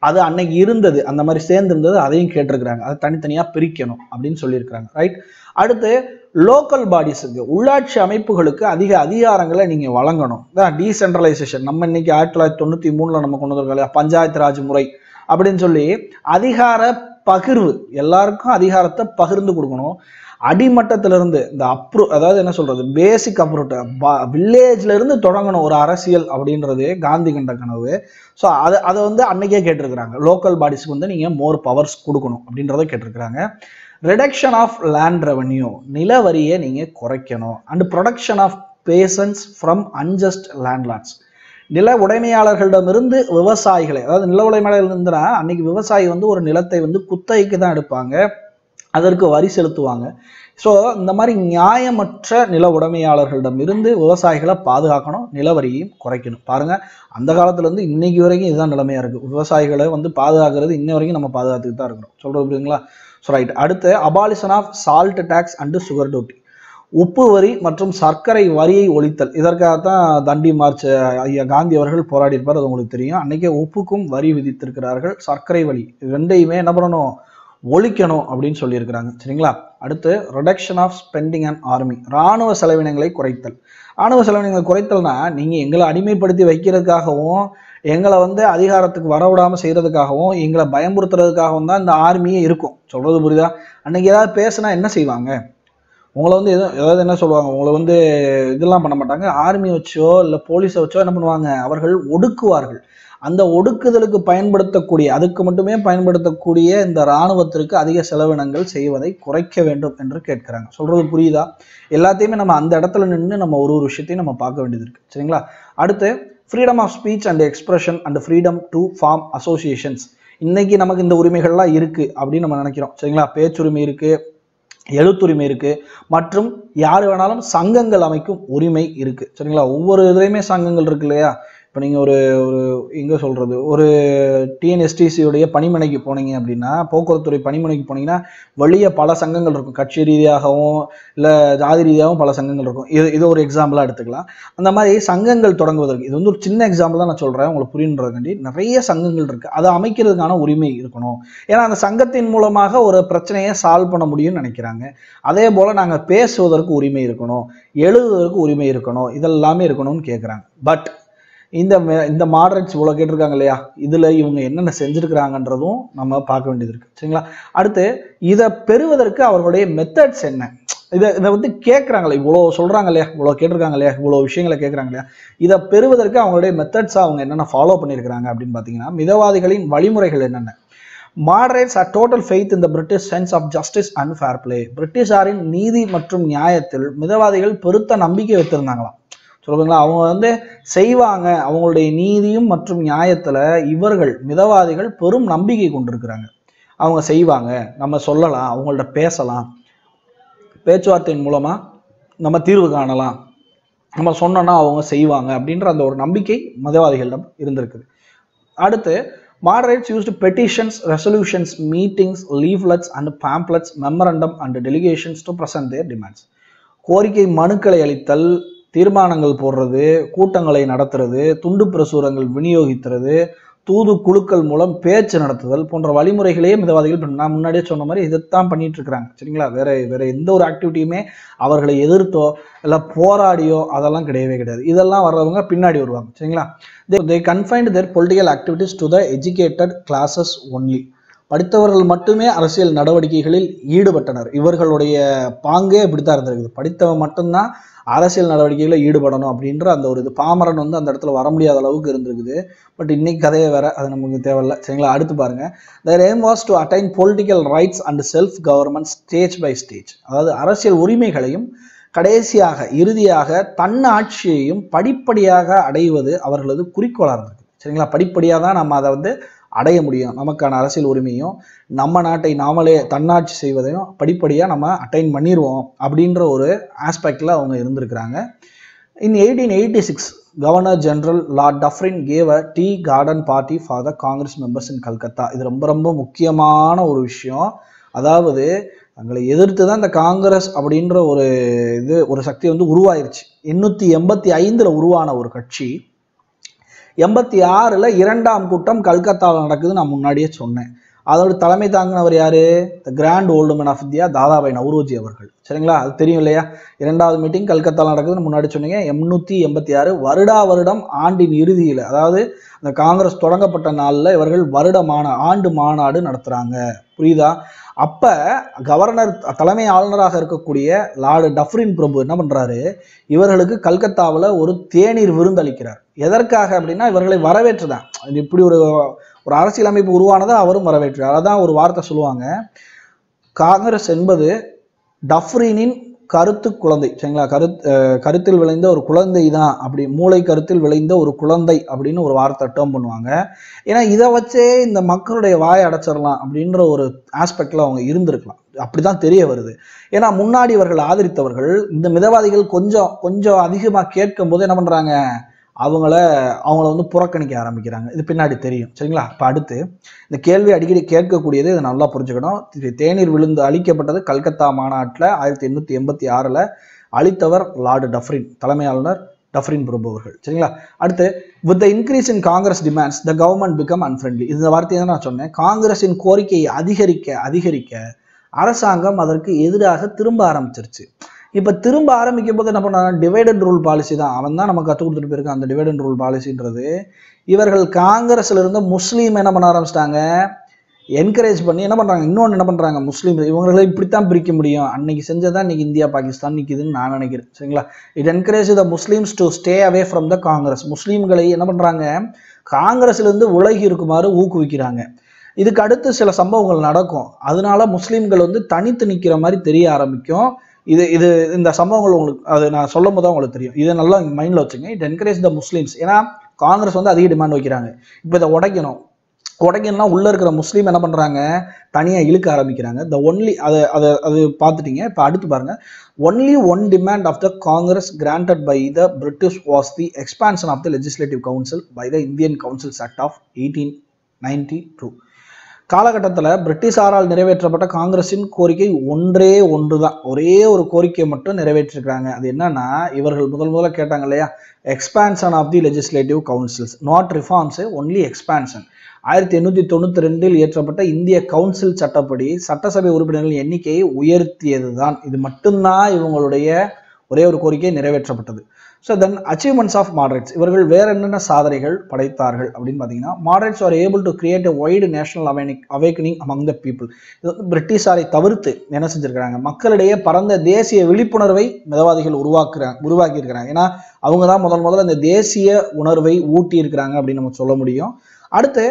அது அன்னைக்கு இருந்தது அந்த மாதிரி சேர்ந்திருந்தது அதையும் கேட்டிருக்கிறாங்க அதை தனித்தனியா பிரிக்கணும் அப்படின்னு சொல்லியிருக்கிறாங்க ரைட் அடுத்து லோக்கல் பாடிஸுக்கு உள்ளாட்சி அமைப்புகளுக்கு அதிக அதிகாரங்களை நீங்க வழங்கணும் டீசென்ட்ரலைசேஷன் நம்ம இன்னைக்கு ஆயிரத்தி தொள்ளாயிரத்தி தொண்ணூத்தி மூணுல நம்ம கொண்டு வந்திருக்கோம் இல்லையா பஞ்சாயத்து ராஜ் முறை அப்படின்னு சொல்லி அதிகார பகிர்வு எல்லாருக்கும் அதிகாரத்தை பகிர்ந்து கொடுக்கணும் அடிமட்டத்திலிருந்து இந்த அப்ரூ அதாவது என்ன சொல்றது பேசிக் அப்ரூட் வில்லேஜ்ல இருந்து தொடங்கணும் ஒரு அரசியல் அப்படின்றது காந்தி கண்ட கனவு ஸோ அதை அதை வந்து அன்னைக்கே கேட்டிருக்கிறாங்க லோக்கல் பாடிஸ்க்கு வந்து நீங்க மோர் பவர்ஸ் கொடுக்கணும் அப்படின்றத கேட்டிருக்கிறாங்க ரிடக்ஷன் ஆஃப் லேண்ட் ரெவன்யூ நில வரியை நீங்க குறைக்கணும் and protection of peasants from unjust landlords நில உடைமையாளர்களிடமிருந்து விவசாயிகளை அதாவது நில உடைமையாளர்கள் இருந்துன்னா அன்னைக்கு விவசாயி வந்து ஒரு நிலத்தை வந்து குத்தகைக்கு தான் எடுப்பாங்க அதற்கு வரி செலுத்துவாங்க ஸோ இந்த மாதிரி நியாயமற்ற நில உடைமையாளர்களிடம் இருந்து விவசாயிகளை பாதுகாக்கணும் நிலவரியையும் குறைக்கணும் பாருங்க அந்த காலத்துல இருந்து இன்னைக்கு வரைக்கும் இதுதான் நிலைமையா இருக்கு விவசாயிகளை வந்து பாதுகாக்கிறது இன்ன வரைக்கும் நம்ம பாதுகாத்துட்டு தான் இருக்கிறோம் சொல்றது புரியுதுங்களா ஸோ ரைட் அடுத்து abolition of salt tax and sugar duty உப்பு வரி மற்றும் சர்க்கரை வரியை ஒழித்தல் இதற்காகத்தான் தண்டி மார்ச் ஐயா காந்தி அவர்கள் போராடி இருப்பார் அது உங்களுக்கு தெரியும் அன்னைக்கே உப்புக்கும் வரி விதித்திருக்கிறார்கள் சர்க்கரை வரி இது ரெண்டையுமே என்ன பண்ணணும் ஒழிக்கணும் அப்படின்னு சொல்லியிருக்கிறாங்க சரிங்களா அடுத்து reduction of spending and army ராணுவ செலவினங்களை குறைத்தல் ராணுவ செலவினங்களை குறைத்தல்னா நீங்க எங்களை அடிமைப்படுத்தி வைக்கிறதுக்காகவும் எங்களை வந்து அதிகாரத்துக்கு வரவிடாம செய்யறதுக்காகவும் எங்களை பயமுறுத்துறதுக்காகவும் தான் இந்த ஆர்மியே இருக்கும் சொல்றது புரியுதா அன்னைக்கு ஏதாவது பேசுனா என்ன செய்வாங்க உங்களை வந்து எதுவும் ஏதாவது என்ன சொல்லுவாங்க உங்களை வந்து இதெல்லாம் பண்ண மாட்டாங்க ஆர்மி வச்சோ இல்லை போலீஸை வச்சோ என்ன பண்ணுவாங்க அவர்கள் ஒடுக்குவார்கள் அந்த ஒடுக்குதலுக்கு பயன்படுத்தக்கூடிய அதுக்கு மட்டுமே பயன்படுத்தக்கூடிய இந்த இராணுவத்திற்கு அதிக செலவினங்கள் செய்வதை குறைக்க வேண்டும் என்று கேட்கிறாங்க சொல்றது புரியுதா எல்லாத்தையுமே நம்ம அந்த இடத்துல நின்று நம்ம ஒரு ஒரு விஷயத்தையும் நம்ம பார்க்க வேண்டியது இருக்கு சரிங்களா அடுத்து freedom of speech and expression and freedom to form associations இன்னைக்கு நமக்கு இந்த உரிமைகள்லாம் இருக்கு அப்படின்னு நம்ம நினைக்கிறோம் சரிங்களா பேச்சுரிமை இருக்கு எழுத்துரிமை இருக்கு மற்றும் யார் வேணாலும் சங்கங்கள் அமைக்கும் உரிமை இருக்கு சரிங்களா ஒவ்வொரு இதுலையுமே சங்கங்கள் இருக்கு இல்லையா இப்போ நீங்கள் ஒரு ஒரு எங்கே சொல்கிறது ஒரு டிஎன்எஸ்டிசியுடைய பணிமனைக்கு போனீங்க அப்படின்னா போக்குவரத்துறை பணிமனைக்கு போனீங்கன்னா வெளியே பல சங்கங்கள் இருக்கும் கட்சி ரீதியாகவும் இல்லை ஜாதி ரீதியாகவும் பல சங்கங்கள் இருக்கும் இது இது ஒரு எக்ஸாம்பிளாக எடுத்துக்கலாம் அந்த மாதிரி சங்கங்கள் தொடங்குவதற்கு இது வந்து ஒரு சின்ன எக்ஸாம்பிள் தான் நான் சொல்கிறேன் உங்களுக்கு புரியுன்றதுக்காண்டி நிறைய சங்கங்கள் இருக்குது அதை அமைக்கிறதுக்கான உரிமை இருக்கணும் ஏன்னா அந்த சங்கத்தின் மூலமாக ஒரு பிரச்சனையை சால்வ் பண்ண முடியும்னு நினைக்கிறாங்க அதே போல் நாங்கள் பேசுவதற்கு உரிமை இருக்கணும் எழுதுவதற்கு உரிமை இருக்கணும் இதெல்லாமே இருக்கணும்னு கேட்குறாங்க பட் இந்த மே- இந்த மாடரேட்ஸ் இவ்வளோ கேட்டிருக்காங்க இல்லையா இதில் இவங்க என்னென்ன செஞ்சுருக்கிறாங்கன்றதும் நம்ம பார்க்க வேண்டியது இருக்குது சரிங்களா அடுத்து இதை பெறுவதற்கு அவர்களுடைய மெத்தட்ஸ் என்ன இதை இதை வந்து கேட்குறாங்களே இவ்வளோ சொல்கிறாங்க இல்லையா இவ்வளோ கேட்டிருக்காங்க இல்லையா இவ்வளோ விஷயங்களை கேட்குறாங்க இல்லையா இதை பெறுவதற்கு அவங்களுடைய மெத்தட்ஸ் அவங்க என்னென்ன ஃபாலோ பண்ணியிருக்கிறாங்க அப்படின்னு பார்த்தீங்கன்னா மிதவாதிகளின் வழிமுறைகள் என்னென்ன மாடரேட்ஸ் அ டோட்டல் ஃபெய்த் இந்த British sense of justice and fair play பிரிட்டிஷாரின் நீதி மற்றும் நியாயத்தில் மிதவாதிகள் பெருத்த நம்பிக்கை வைத்திருந்தாங்களாம் சொல்லுங்களா அவங்க வந்து செய்வாங்க அவங்களுடைய நீதியும் மற்றும் நியாயத்துல இவர்கள் மிதவாதிகள் பெரும் நம்பிக்கை கொண்டிருக்கிறாங்க அவங்க செய்வாங்க நம்ம சொல்லலாம் அவங்கள்ட்ட பேசலாம் பேச்சுவார்த்தையின் மூலமா நம்ம தீர்வு காணலாம் நம்ம சொன்னோன்னா அவங்க செய்வாங்க அப்படின்ற அந்த ஒரு நம்பிக்கை மிதவாதிகளிடம் இருந்திருக்குது அடுத்து moderates used petitions resolutions meetings leaflets and pamphlets memorandum and delegations to present their demands கோரிக்கை மனுக்களை அளித்தல் தீர்மானங்கள் போடுறது கூட்டங்களை நடத்துறது துண்டு பிரசுரங்கள் விநியோகிக்கிறது தூது குழுக்கள் மூலம் பேச்சு நடத்துதல் போன்ற வழிமுறைகளையே மிதவாதிகள் பண்ண- நான் முன்னாடியே சொன்ன மாதிரி இதைத்தான் பண்ணிட்டு இருக்கிறாங்க சரிங்களா வேற வேற எந்த ஒரு ஆக்டிவிட்டியுமே அவர்களை எதிர்த்தோ இல்லை போராடியோ அதெல்லாம் கிடையவே கிடையாது இதெல்லாம் வர்றவங்க பின்னாடி வருவாங்க சரிங்களா they confined their political activities to the educated classes only படித்தவர்கள் மட்டுமே அரசியல் நடவடிக்கைகளில் ஈடுபட்டனர் இவர்களுடைய பாங்கே இப்படித்தான் இருந்திருக்குது படித்தவன் மட்டும்தான் அரசியல் நடவடிக்கைகளில் ஈடுபடணும் அப்படின்ற அந்த ஒரு இது பாமரன் வந்து அந்த இடத்துல வர முடியாத அளவுக்கு இருந்திருக்குது பட் இன்னைக்கு கதையே வேற அது நமக்கு தேவையில்ல சரிங்களா அடுத்து பாருங்க their aim was to attain political rights and self government stage by stage அதாவது அரசியல் உரிமைகளையும் கடைசியாக இறுதியாக தன்னாட்சியையும் படிப்படியாக அடைவது அவர்களது குறிக்கோளாக இருந்திருக்கு சரிங்களா படிப்படியாக தான் நம்ம அதை வந்து அடைய முடியும் நமக்கான அரசியல் உரிமையும் நம்ம நாட்டை நாமளே தன்னாட்சி செய்வதையும் படிப்படியாக நம்ம அட்டைன் பண்ணிடுவோம் அப்படின்ற ஒரு ஆஸ்பெக்டில் அவங்க இருந்திருக்கிறாங்க in eighteen eighty six governor general lord Dufferin gave a tea garden party for the Congress members in Calcutta இது ரொம்ப ரொம்ப முக்கியமான ஒரு விஷயம் அதாவது தங்களை எதிர்த்து தான் இந்த காங்கிரஸ் அப்படின்ற ஒரு இது ஒரு சக்தி வந்து உருவாயிருச்சு எண்ணூற்றி எண்பத்தி ஐந்தில் உருவான ஒரு கட்சி எண்பத்தி ஆறில் இரண்டாம் கூட்டம் கல்கத்தாவில் நடக்குது நான் முன்னாடியே சொன்னேன் அதோட தலைமை தாங்கினவர் யாரு the grand old man of India Dadabhai Naoroji அவர்கள் சரிங்களா அது தெரியும் இல்லையா இரண்டாவது மீட்டிங் கல்கத்தாவில் நடக்குதுன்னு முன்னாடி சொன்னீங்க எண்ணூற்றி எண்பத்தி ஆறு வருடா வருடம் ஆண்டின் இறுதியில் அதாவது அந்த காங்கிரஸ் தொடங்கப்பட்ட நாளில் இவர்கள் வருடமான ஆண்டு மாநாடு நடத்துகிறாங்க புரியுதா அப்போ கவர்னர் தலைமை ஆளுநராக இருக்கக்கூடிய லார்டு டஃப்ரின் பிரபு என்ன பண்ணுறாரு இவர்களுக்கு கல்கத்தாவில் ஒரு தேநீர் விருந்தளிக்கிறார் எதற்காக அப்படின்னா இவர்களை வரவேற்றுதான் இப்படி ஒரு ஒரு அரசியலமைப்பு உருவானதை அவரும் வரவேற்றார் அதான் ஒரு வார்த்தை சொல்லுவாங்க காங்கிரஸ் என்பது டஃப்ரினின் கருத்து குழந்தை சரிங்களா கரு அஹ் கருத்தில் விளைந்த ஒரு குழந்தை தான் அப்படி மூளை கருத்தில் விளைந்த ஒரு குழந்தை அப்படின்னு ஒரு வார்த்தை டேர்ம் பண்ணுவாங்க ஏன்னா இதை வச்சே இந்த மக்களுடைய வாயை அடைச்சிடலாம் அப்படின்ற ஒரு ஆஸ்பெக்டில் அவங்க இருந்திருக்கலாம் அப்படிதான் தெரிய வருது ஏன்னா முன்னாடி இவர்கள் ஆதரித்தவர்கள் இந்த மிதவாதிகள் கொஞ்சம் கொஞ்சம் அதிகமாக கேட்கும் போது என்ன பண்ணுறாங்க அவங்கள அவங்கள வந்து புறக்கணிக்க ஆரம்பிக்கிறாங்க இது பின்னாடி தெரியும் சரிங்களா இப்போ அடுத்து இந்த கேள்வி அடிக்கடி கேட்கக்கூடியது இதை நல்லா புரிஞ்சுக்கணும் இது தேநீர் விழுந்து அளிக்கப்பட்டது கல்கத்தா மாநாட்டில் ஆயிரத்தி எண்ணூற்றி எண்பத்தி ஆறில் அளித்தவர் லார்டு டஃப்ரின் தலைமை ஆளுநர் டஃப்ரின் பிரபு அவர்கள் சரிங்களா அடுத்து with the increase in Congress demands the government become unfriendly இந்த வார்த்தையை தான் நான் சொன்னேன் காங்கிரஸின் கோரிக்கையை அதிகரிக்க அதிகரிக்க அரசாங்கம் அதற்கு எதிராக திரும்ப ஆரம்பிச்சிருச்சு இப்போ திரும்ப ஆரம்பிக்கும் போது என்ன பண்ணாங்க டிவைடட் ரூல் பாலிசி தான் அவன் தான் நம்ம கற்றுக் கொடுத்துட்டு போயிருக்கான் அந்த டிவைடட் ரூல் பாலிசின்றது இவர்கள் காங்கிரஸ்ல இருந்த முஸ்லீம் என்ன பண்ண ஆரம்பிச்சிட்டாங்க என்கரேஜ் பண்ணி என்ன பண்ணுறாங்க இன்னொன்று என்ன பண்ணுறாங்க முஸ்லீம் இவங்களை இப்படித்தான் பிரிக்க முடியும் அன்னைக்கு செஞ்சதான் இன்னைக்கு இந்தியா பாகிஸ்தான் நிற்கிதுன்னு நான் நினைக்கிறேன் சரிங்களா it encourage the Muslims to stay away from the Congress முஸ்லீம்களை என்ன பண்ணுறாங்க காங்கிரஸ்லேருந்து விலகி இருக்குமாறு ஊக்குவிக்கிறாங்க இதுக்கு அடுத்து சில சம்பவங்கள் நடக்கும் அதனால முஸ்லீம்கள் வந்து தனித்து நிற்கிற மாதிரி தெரிய ஆரம்பிக்கும் இது இது இந்த சம்பவங்கள் உங்களுக்கு அது நான் சொல்லும் போது தான் உங்களுக்கு தெரியும் இதை நல்லா மைண்டில் வச்சுங்க இட் என்கரேஜ் த முஸ்லீம்ஸ் ஏன்னா காங்கிரஸ் வந்து அதிக டிமாண்ட் வைக்கிறாங்க இப்போ இதை உடைக்கணும் உடைக்கணும்னா உள்ளே இருக்கிற முஸ்லீம் என்ன பண்ணுறாங்க தனியாக இழுக்க ஆரம்பிக்கிறாங்க த ஒன்லி அதை அதை அது பார்த்துட்டீங்க இப்போ அடுத்து பாருங்க only one demand of the Congress granted by the British was the expansion of the legislative council by the Indian Councils Act of eighteen ninety two காலகட்டத்தில் பிரிட்டிஷாரால் நிறைவேற்றப்பட்ட காங்கிரஸின் கோரிக்கை ஒன்றே ஒன்று தான் ஒரே ஒரு கோரிக்கையை மட்டும் நிறைவேற்றிருக்கிறாங்க அது என்னன்னா இவர்கள் முதல் முதல்ல கேட்டாங்க இல்லையா expansion of the legislative councils not reforms only expansion ஆயிரத்தி எண்ணூற்றி தொண்ணூற்றி ரெண்டில் இயற்றப்பட்ட இந்திய கவுன்சில் சட்டப்படி சட்டசபை உறுப்பினர்களின் எண்ணிக்கையை உயர்த்தியது தான் இது மட்டும்தான் இவங்களுடைய ஒரே ஒரு கோரிக்கை நிறைவேற்றப்பட்டது so then achievements of moderates இவர்கள் வேற என்னென்ன சாதனைகள் படைத்தார்கள் அப்படின்னு பார்த்தீங்கன்னா moderates are able to create a wide national அவேனிக் அவேக்கனிங் அமங் த பீப்புள் இது வந்து பிரிட்டிஷாரை தவிர்த்து என்ன செஞ்சிருக்கிறாங்க மக்களிடையே பரந்த தேசிய விழிப்புணர்வை மிதவாதிகள் உருவாக்குறாங்க உருவாக்கி இருக்கிறாங்க ஏன்னா அவங்க தான் முதல் முதல்ல இந்த தேசிய உணர்வை ஊட்டி இருக்கிறாங்க அப்படின்னு நம்ம சொல்ல முடியும் அடுத்து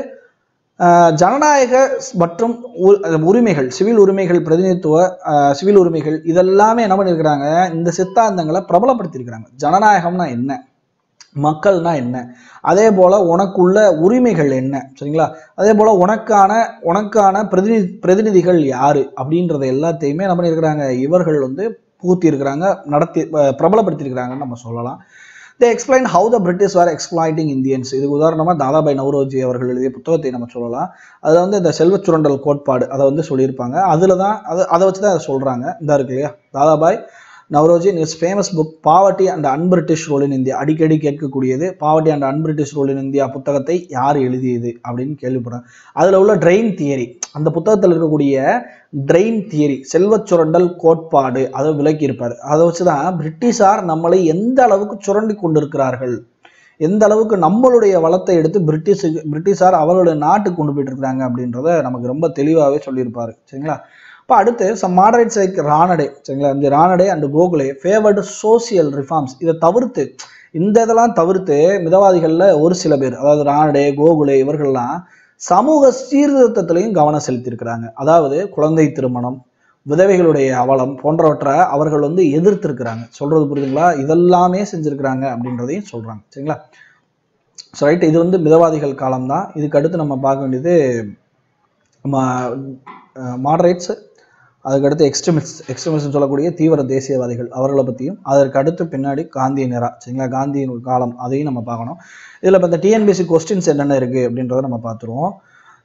ஆஹ் ஜனநாயக மற்றும் உ- உரிமைகள் சிவில் உரிமைகள் பிரதிநிதித்துவ ஆஹ் சிவில் உரிமைகள் இதெல்லாமே என்ன பண்ணியிருக்கிறாங்க இந்த சித்தாந்தங்களை பிரபலப்படுத்தியிருக்கிறாங்க ஜனநாயகம்னா என்ன மக்கள்னா என்ன அதே போல உனக்குள்ள உரிமைகள் என்ன சரிங்களா அதே போல உனக்கான உனக்கான பிரதிநிதி பிரதிநிதிகள் யாரு அப்படின்றத எல்லாத்தையுமே என்ன பண்ணியிருக்கிறாங்க இவர்கள் வந்து பூத்தி இருக்கிறாங்க நடத்தி அஹ் பிரபலப்படுத்தியிருக்கிறாங்கன்னு நம்ம சொல்லலாம் they explain how the British are exploiting Indians இதுக்கு உதாரணமாக தாதாபாய் நவரோஜி அவர்கள் எழுதிய புத்தகத்தை நம்ம சொல்லலாம் அதில் வந்து இந்த செல்வச் சுரண்டல் கோட்பாடு அதை வந்து சொல்லியிருப்பாங்க அதில் தான் அது அதை வச்சு தான் அதை சொல்கிறாங்க இந்த இருக்கு இல்லையா Dadabhai Naoroji is famous book poverty and unBritish rule in India அடிக்கடி கேட்கக்கூடியது poverty and unBritish rule in India புத்தகத்தை யார் எழுதியது அப்படின்னு கேள்விப்படுறேன் அதில் உள்ள ட்ரெயின் தியரி அந்த புத்தகத்தில் இருக்கக்கூடிய ட்ரெயின் தியரி செல்வச் சுரண்டல் கோட்பாடு அதை விளக்கியிருப்பார் அதை வச்சு தான் பிரிட்டிஷார் நம்மளை எந்த அளவுக்கு சுரண்டி கொண்டிருக்கிறார்கள் எந்த அளவுக்கு நம்மளுடைய வளத்தை எடுத்து பிரிட்டிஷுக்கு பிரிட்டிஷார் அவர்களுடைய நாட்டுக்கு கொண்டு போயிட்டு இருக்காங்க அப்படின்றத நமக்கு ரொம்ப தெளிவாகவே சொல்லியிருப்பாரு சரிங்களா இப்போ அடுத்து சம் மாடரேட்ஸ் லைக் ரானடே சரிங்களா இந்த Ranade and Gokhale favoured social reforms இதை தவிர்த்து இந்த இதெல்லாம் தவிர்த்து மிதவாதிகளில் ஒரு சில பேர் அதாவது ரானடே கோகுலே இவர்கள்லாம் சமூக சீர்திருத்தத்திலையும் கவனம் செலுத்தியிருக்கிறாங்க அதாவது குழந்தை திருமணம் விதவைகளுடைய அவலம் போன்றவற்றை அவர்கள் வந்து எதிர்த்திருக்கிறாங்க சொல்றது புரியுதுங்களா இதெல்லாமே செஞ்சிருக்கிறாங்க அப்படின்றதையும் சொல்றாங்க சரிங்களா ஸோ ரைட் இது வந்து மிதவாதிகள் காலம்தான் இதுக்கு அடுத்து நம்ம பார்க்க வேண்டியது மாடரேட்ஸ் அதுக்கடுத்து எக்ஸ்ட்ரீமிஸ்ட் எக்ஸ்ட்ரீமிஸ்ட் சொல்லக்கூடிய தீவிர தேசியவாதிகள் அவர்களை பற்றியும் அதற்கு அடுத்து பின்னாடி காந்திய நேரா சரிங்களா காந்தியின் காலம் அதையும் நம்ம பார்க்கணும் இதில் இப்போ இந்த டிஎன்பிசி கொஸ்டின்ஸ் என்னென்ன இருக்குது அப்படின்றத நம்ம பார்த்துருவோம்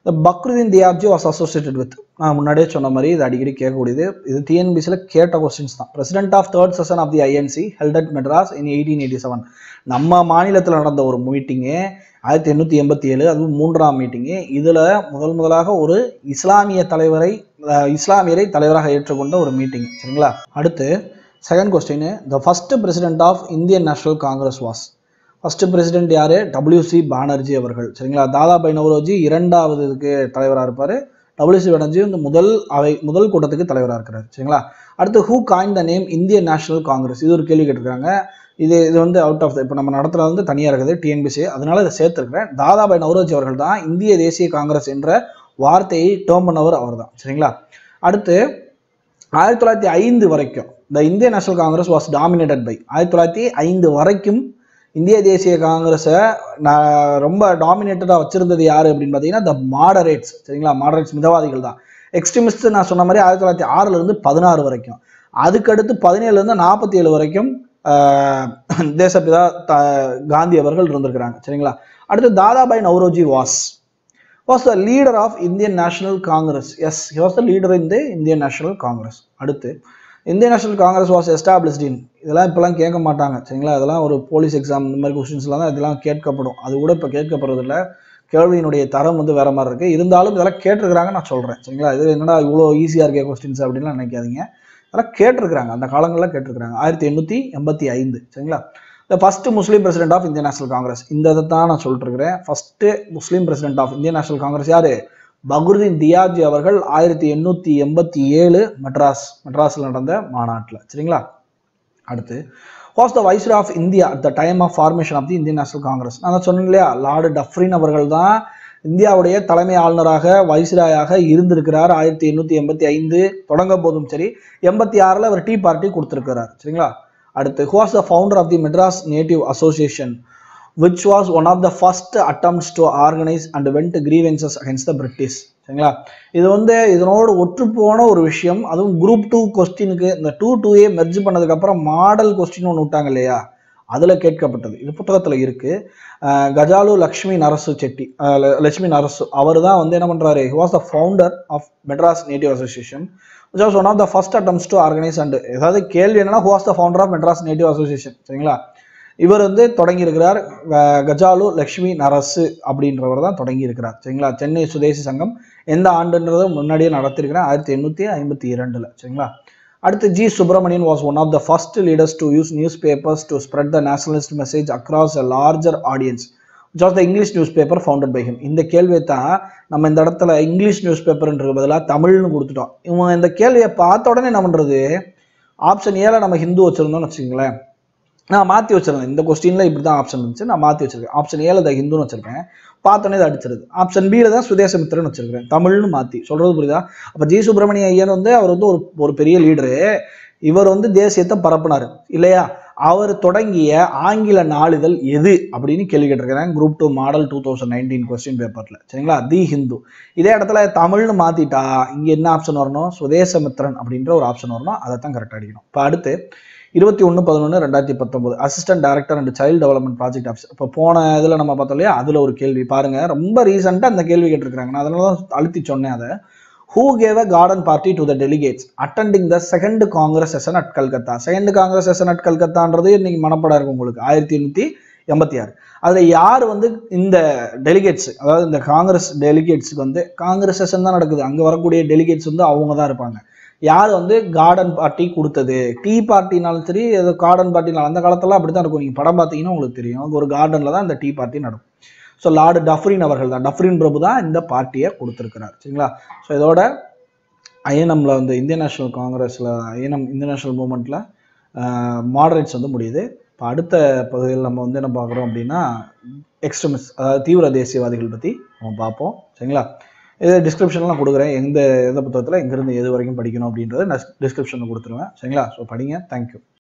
இந்த Badruddin Tyabji was associated with நான் முன்னாடியே சொன்ன மாதிரி இது அடிக்கடி கேட்கக்கூடியது இது டிஎன்பிசியில் கேட்ட கொஸ்டின்ஸ் தான் president of third session of the INC held at Madras in eighteen eighty seven நம்ம மாநிலத்தில் நடந்த ஒரு மீட்டிங்கு ஆயிரத்தி எண்ணூற்றி எண்பத்தி ஏழு அதுவும் மூன்றாம் மீட்டிங்கு இதில் முதல் முதலாக ஒரு இஸ்லாமிய தலைவரை அஹ், இஸ்லாமியரை தலைவராக ஏற்றுக்கொண்ட ஒரு மீட்டிங் சரிங்களா அடுத்து second question the first president of Indian National Congress was first president யாரு டபிள்யூசி பானர்ஜி அவர்கள் சரிங்களா தாதாபாய் நவரோஜி இரண்டாவது இதுக்கு தலைவராக இருப்பார் டபிள்யூசி பானர்ஜி வந்து முதல் அவை முதல் கூட்டத்துக்கு தலைவராக இருக்கிறார் சரிங்களா அடுத்து who coin the name Indian National Congress இது ஒரு கேள்வி கேட்டிருக்காங்க இது இது வந்து அவுட் ஆஃப் இப்போ நம்ம நடத்துறது வந்து தனியாக இருக்குது டிஎன்பிசி அதனால இதை சேர்த்துருக்கிறேன் தாதாபாய் நவரோஜி அவர்கள் தான் இந்திய தேசிய காங்கிரஸ் என்ற வார்த்தையை டேர்ம் பண்ணவர் அவர் தான் சரிங்களா அடுத்து ஆயிரத்தி தொள்ளாயிரத்தி ஐந்து வரைக்கும் the Indian National Congress was dominated by ஆயிரத்தி தொள்ளாயிரத்தி ஐந்து வரைக்கும் இந்திய தேசிய காங்கிரஸை நான் ரொம்ப டாமினேட்டடாக வச்சிருந்தது யார் அப்படின்னு பார்த்தீங்கன்னா த மாடரேட்ஸ் சரிங்களா மாடரேட்ஸ் மிதவாதிகள் தான் எக்ஸ்ட்ரீமிஸ்ட் நான் சொன்ன மாதிரி ஆயிரத்தி தொள்ளாயிரத்தி ஆறுல இருந்து பதினாறு வரைக்கும் அதுக்கடுத்து பதினேழுலேருந்து நாற்பத்தி ஏழு வரைக்கும் ஆஹ், தேசப்பிதா த காந்தி அவர்கள் இருந்திருக்கிறாங்க சரிங்களா அடுத்து Dadabhai Naoroji was was the leader of Indian National Congress yes he was the leader in the Indian National Congress அடுத்து Indian National Congress was established in இதெல்லாம் இப்போலாம் கேட்க மாட்டாங்க சரிங்களா இதெல்லாம் ஒரு போலீஸ் எக்ஸாம் இந்த மாதிரி கொஸ்டின்ஸ்லாம் தான் இதெல்லாம் கேட்கப்படும் அது கூட இப்போ கேட்கப்படுறதில்ல கேள்வியினுடைய தரம் வந்து வேற மாதிரி இருக்கு இருந்தாலும் இதெல்லாம் கேட்டிருக்கிறாங்க நான் சொல்கிறேன் சரிங்களா இது என்னடா இவ்வளோ ஈஸியாக இருக்கே கொஸ்டின்ஸ் அப்படின்லாம் நினைக்காதீங்க அதெல்லாம் கேட்டிருக்கிறாங்க அந்த காலங்களில் கேட்டிருக்கிறாங்க ஆயிரத்தி எண்ணூற்றி எண்பத்தி ஐந்து சரிங்களா the first Muslim president of Indian National Congress இந்த இதை தான் நான் சொல்லிட்டு இருக்கிறேன் first Muslim president of Indian National Congress யாரு பக்ருதீன் தியாப்ஜி அவர்கள் ஆயிரத்தி எண்ணூற்றி எண்பத்தி ஏழு மெட்ராஸ் மெட்ராஸில் நடந்த மாநாட்டில் சரிங்களா அடுத்து was the viceroy of India at the time of formation of the Indian National Congress நான் தான் சொன்னேன் இல்லையா லார்டு டஃப்ரின் அவர்கள் தான் இந்தியாவுடைய தலைமை ஆளுநராக வைஸ்ராயாக இருந்திருக்கிறார் ஆயிரத்தி எண்ணூற்றி எண்பத்தி ஐந்து தொடங்க போதும் சரி எண்பத்தி ஆறில் அவர் டீ பார்ட்டி கொடுத்துருக்கிறார் சரிங்களா அடுத்து who was the founder of the Madras native association which was one of the first attempts to organize and went grievances against the British சரிங்களா இது வந்து இதனோடு ஒற்றுப்போன ஒரு விஷயம் அதுவும் குரூப் டூ கொஸ்டினுக்கு இந்த டூ டூ ஏ மெர்ஜ் பண்ணதுக்கப்புறம் மாடல் கொஸ்டின் ஒன்று விட்டாங்க இல்லையா அதில் கேட்கப்பட்டது இது புத்தகத்தில் இருக்கு அஹ் கஜாலு லக்ஷ்மி நரசு செட்டி அஹ் ல- லட்சுமி நரசு அவர் தான் வந்து என்ன பண்ணுறாரு he was the founder of Madras native association which was one of the first attempts to organize and ஏதாவது கேள்வி என்னன்னா who was the founder of Madras native association சரிங்களா இவர் வந்து தொடங்கி இருக்கிறார் க- கஜாலு லக்ஷ்மி நரசு அப்படின்றவர் தான் தொடங்கி இருக்கிறார் சரிங்களா சென்னை சுதேசி சங்கம் எந்த ஆண்டுன்றதை முன்னாடியே நடத்திருக்கிறேன் ஆயிரத்தி எண்ணூற்றி ஐம்பத்தி இரண்டுல சரிங்களா அடுத்து G Subramanian was one of the first leaders to use newspapers to spread the nationalist message across a larger audience which was the English newspaper founded by him இந்த கேள்வியை தான் நம்ம இந்த இடத்துல இங்கிலீஷ் நியூஸ் பேப்பர்ன்றது பதிலாக தமிழ்னு கொடுத்துட்டோம் இவங்க இந்த கேள்வியை பார்த்த உடனே என்ன பண்ணுறது ஆப்ஷன் ஏல நம்ம ஹிந்து வச்சுருந்தோம்னு வச்சுக்கோங்களேன் நான் மாற்றி வச்சிருந்தேன் இந்த கொஸ்டினில் இப்படி தான் ஆப்ஷன் இருந்துச்சு நான் மாற்றி வச்சிருக்கேன் ஆப்ஷன் ஏல த ஹிந்துன்னு வச்சிருக்கேன் பார்த்தோன்னே இது அடிச்சிருது ஆப்ஷன் பியில் தான் சுதேசமித்திரன் வச்சிருக்கிறேன் தமிழ்னு மாற்றி சொல்கிறது புரியுதா அப்போ ஜி சுப்பிரமணிய ஐயர் வந்து அவர் வந்து ஒரு ஒரு பெரிய லீடரு இவர் வந்து தேசியத்தை பரப்புனார் இல்லையா அவர் தொடங்கிய ஆங்கில நாளிதழ் எது அப்படின்னு கேள்வி கேட்டிருக்கிறேன் group two model two thousand nineteen question பேப்பரில் சரிங்களா தி ஹிந்து இதே இடத்துல தமிழ்னு மாற்றிட்டா இங்கே என்ன ஆப்ஷன் வரணும் சுதேசமித்திரன் அப்படின்ற ஒரு ஆப்ஷன் வரணும் அதை தான் கரெக்டாக அடிக்கணும் இப்போ அடுத்து இருபத்தி ஒன்று பதினொன்று ரெண்டாயிரத்தி பத்தொம்போது assistant director and child development project officer இப்போ போன இதில் நம்ம பார்த்தோம் இல்லையா அதில் ஒரு கேள்வி பாருங்க ரொம்ப ரீசெண்டாக அந்த கேள்வி கேட்டிருக்காங்க நான் அதனால தான் அழுத்தி சொன்னேன் அதை who gave a garden party to the delegates attending the second Congress session at Calcutta second Congress session at கல்கத்தான்றது இன்னைக்கு மனப்படம் இருக்கும் உங்களுக்கு ஆயிரத்தி எண்ணூற்றி எண்பத்தி ஆறு அதில் யார் வந்து இந்த டெலிகேட்ஸ் அதாவது இந்த காங்கிரஸ் டெலிகேட்ஸுக்கு வந்து காங்கிரஸ் செஷன் தான் நடக்குது அங்கே வரக்கூடிய டெலிகேட்ஸ் வந்து அவங்க தான் இருப்பாங்க யார் வந்து கார்டன் பார்ட்டி கொடுத்தது டீ பார்ட்டினாலும் சரி ஏதோ கார்டன் பார்ட்டினாலும் அந்த காலத்துல அப்படி தான் இருக்கும் நீங்கள் படம் பார்த்தீங்கன்னா உங்களுக்கு தெரியும் அங்க ஒரு கார்டனில் தான் இந்த டீ பார்ட்டி நடக்கும் ஸோ லார்டு டஃப்ரின் அவர்கள் தான் டஃப்ரின் பிரபு தான் இந்த பார்ட்டியை கொடுத்துருக்கிறார் சரிங்களா ஸோ இதோட ஐஎன்எம்ல வந்து இந்தியன் நேஷனல் காங்கிரஸில் ஐஎன்எம் இந்தியன் நேஷனல் மூமெண்ட்டில் மாடரேட்ஸ் வந்து முடியுது இப்போ அடுத்த பகுதியில் நம்ம வந்து என்ன பார்க்குறோம் அப்படின்னா எக்ஸ்ட்ரமிஸ்ட் அதாவது தீவிர தேசியவாதிகள் பற்றி நம்ம பார்ப்போம் சரிங்களா இது டிஸ்கிரிப்ஷன்லாம் கொடுக்குறேன் எந்த எந்த புத்தகத்தில் எங்கேருந்து எது வரைக்கும் படிக்கணும் அப்படின்றத நான் டிஸ்கிரிப்ஷனில் கொடுத்துருவேன் சரிங்களா ஸோ படிங்க தேங்க்யூ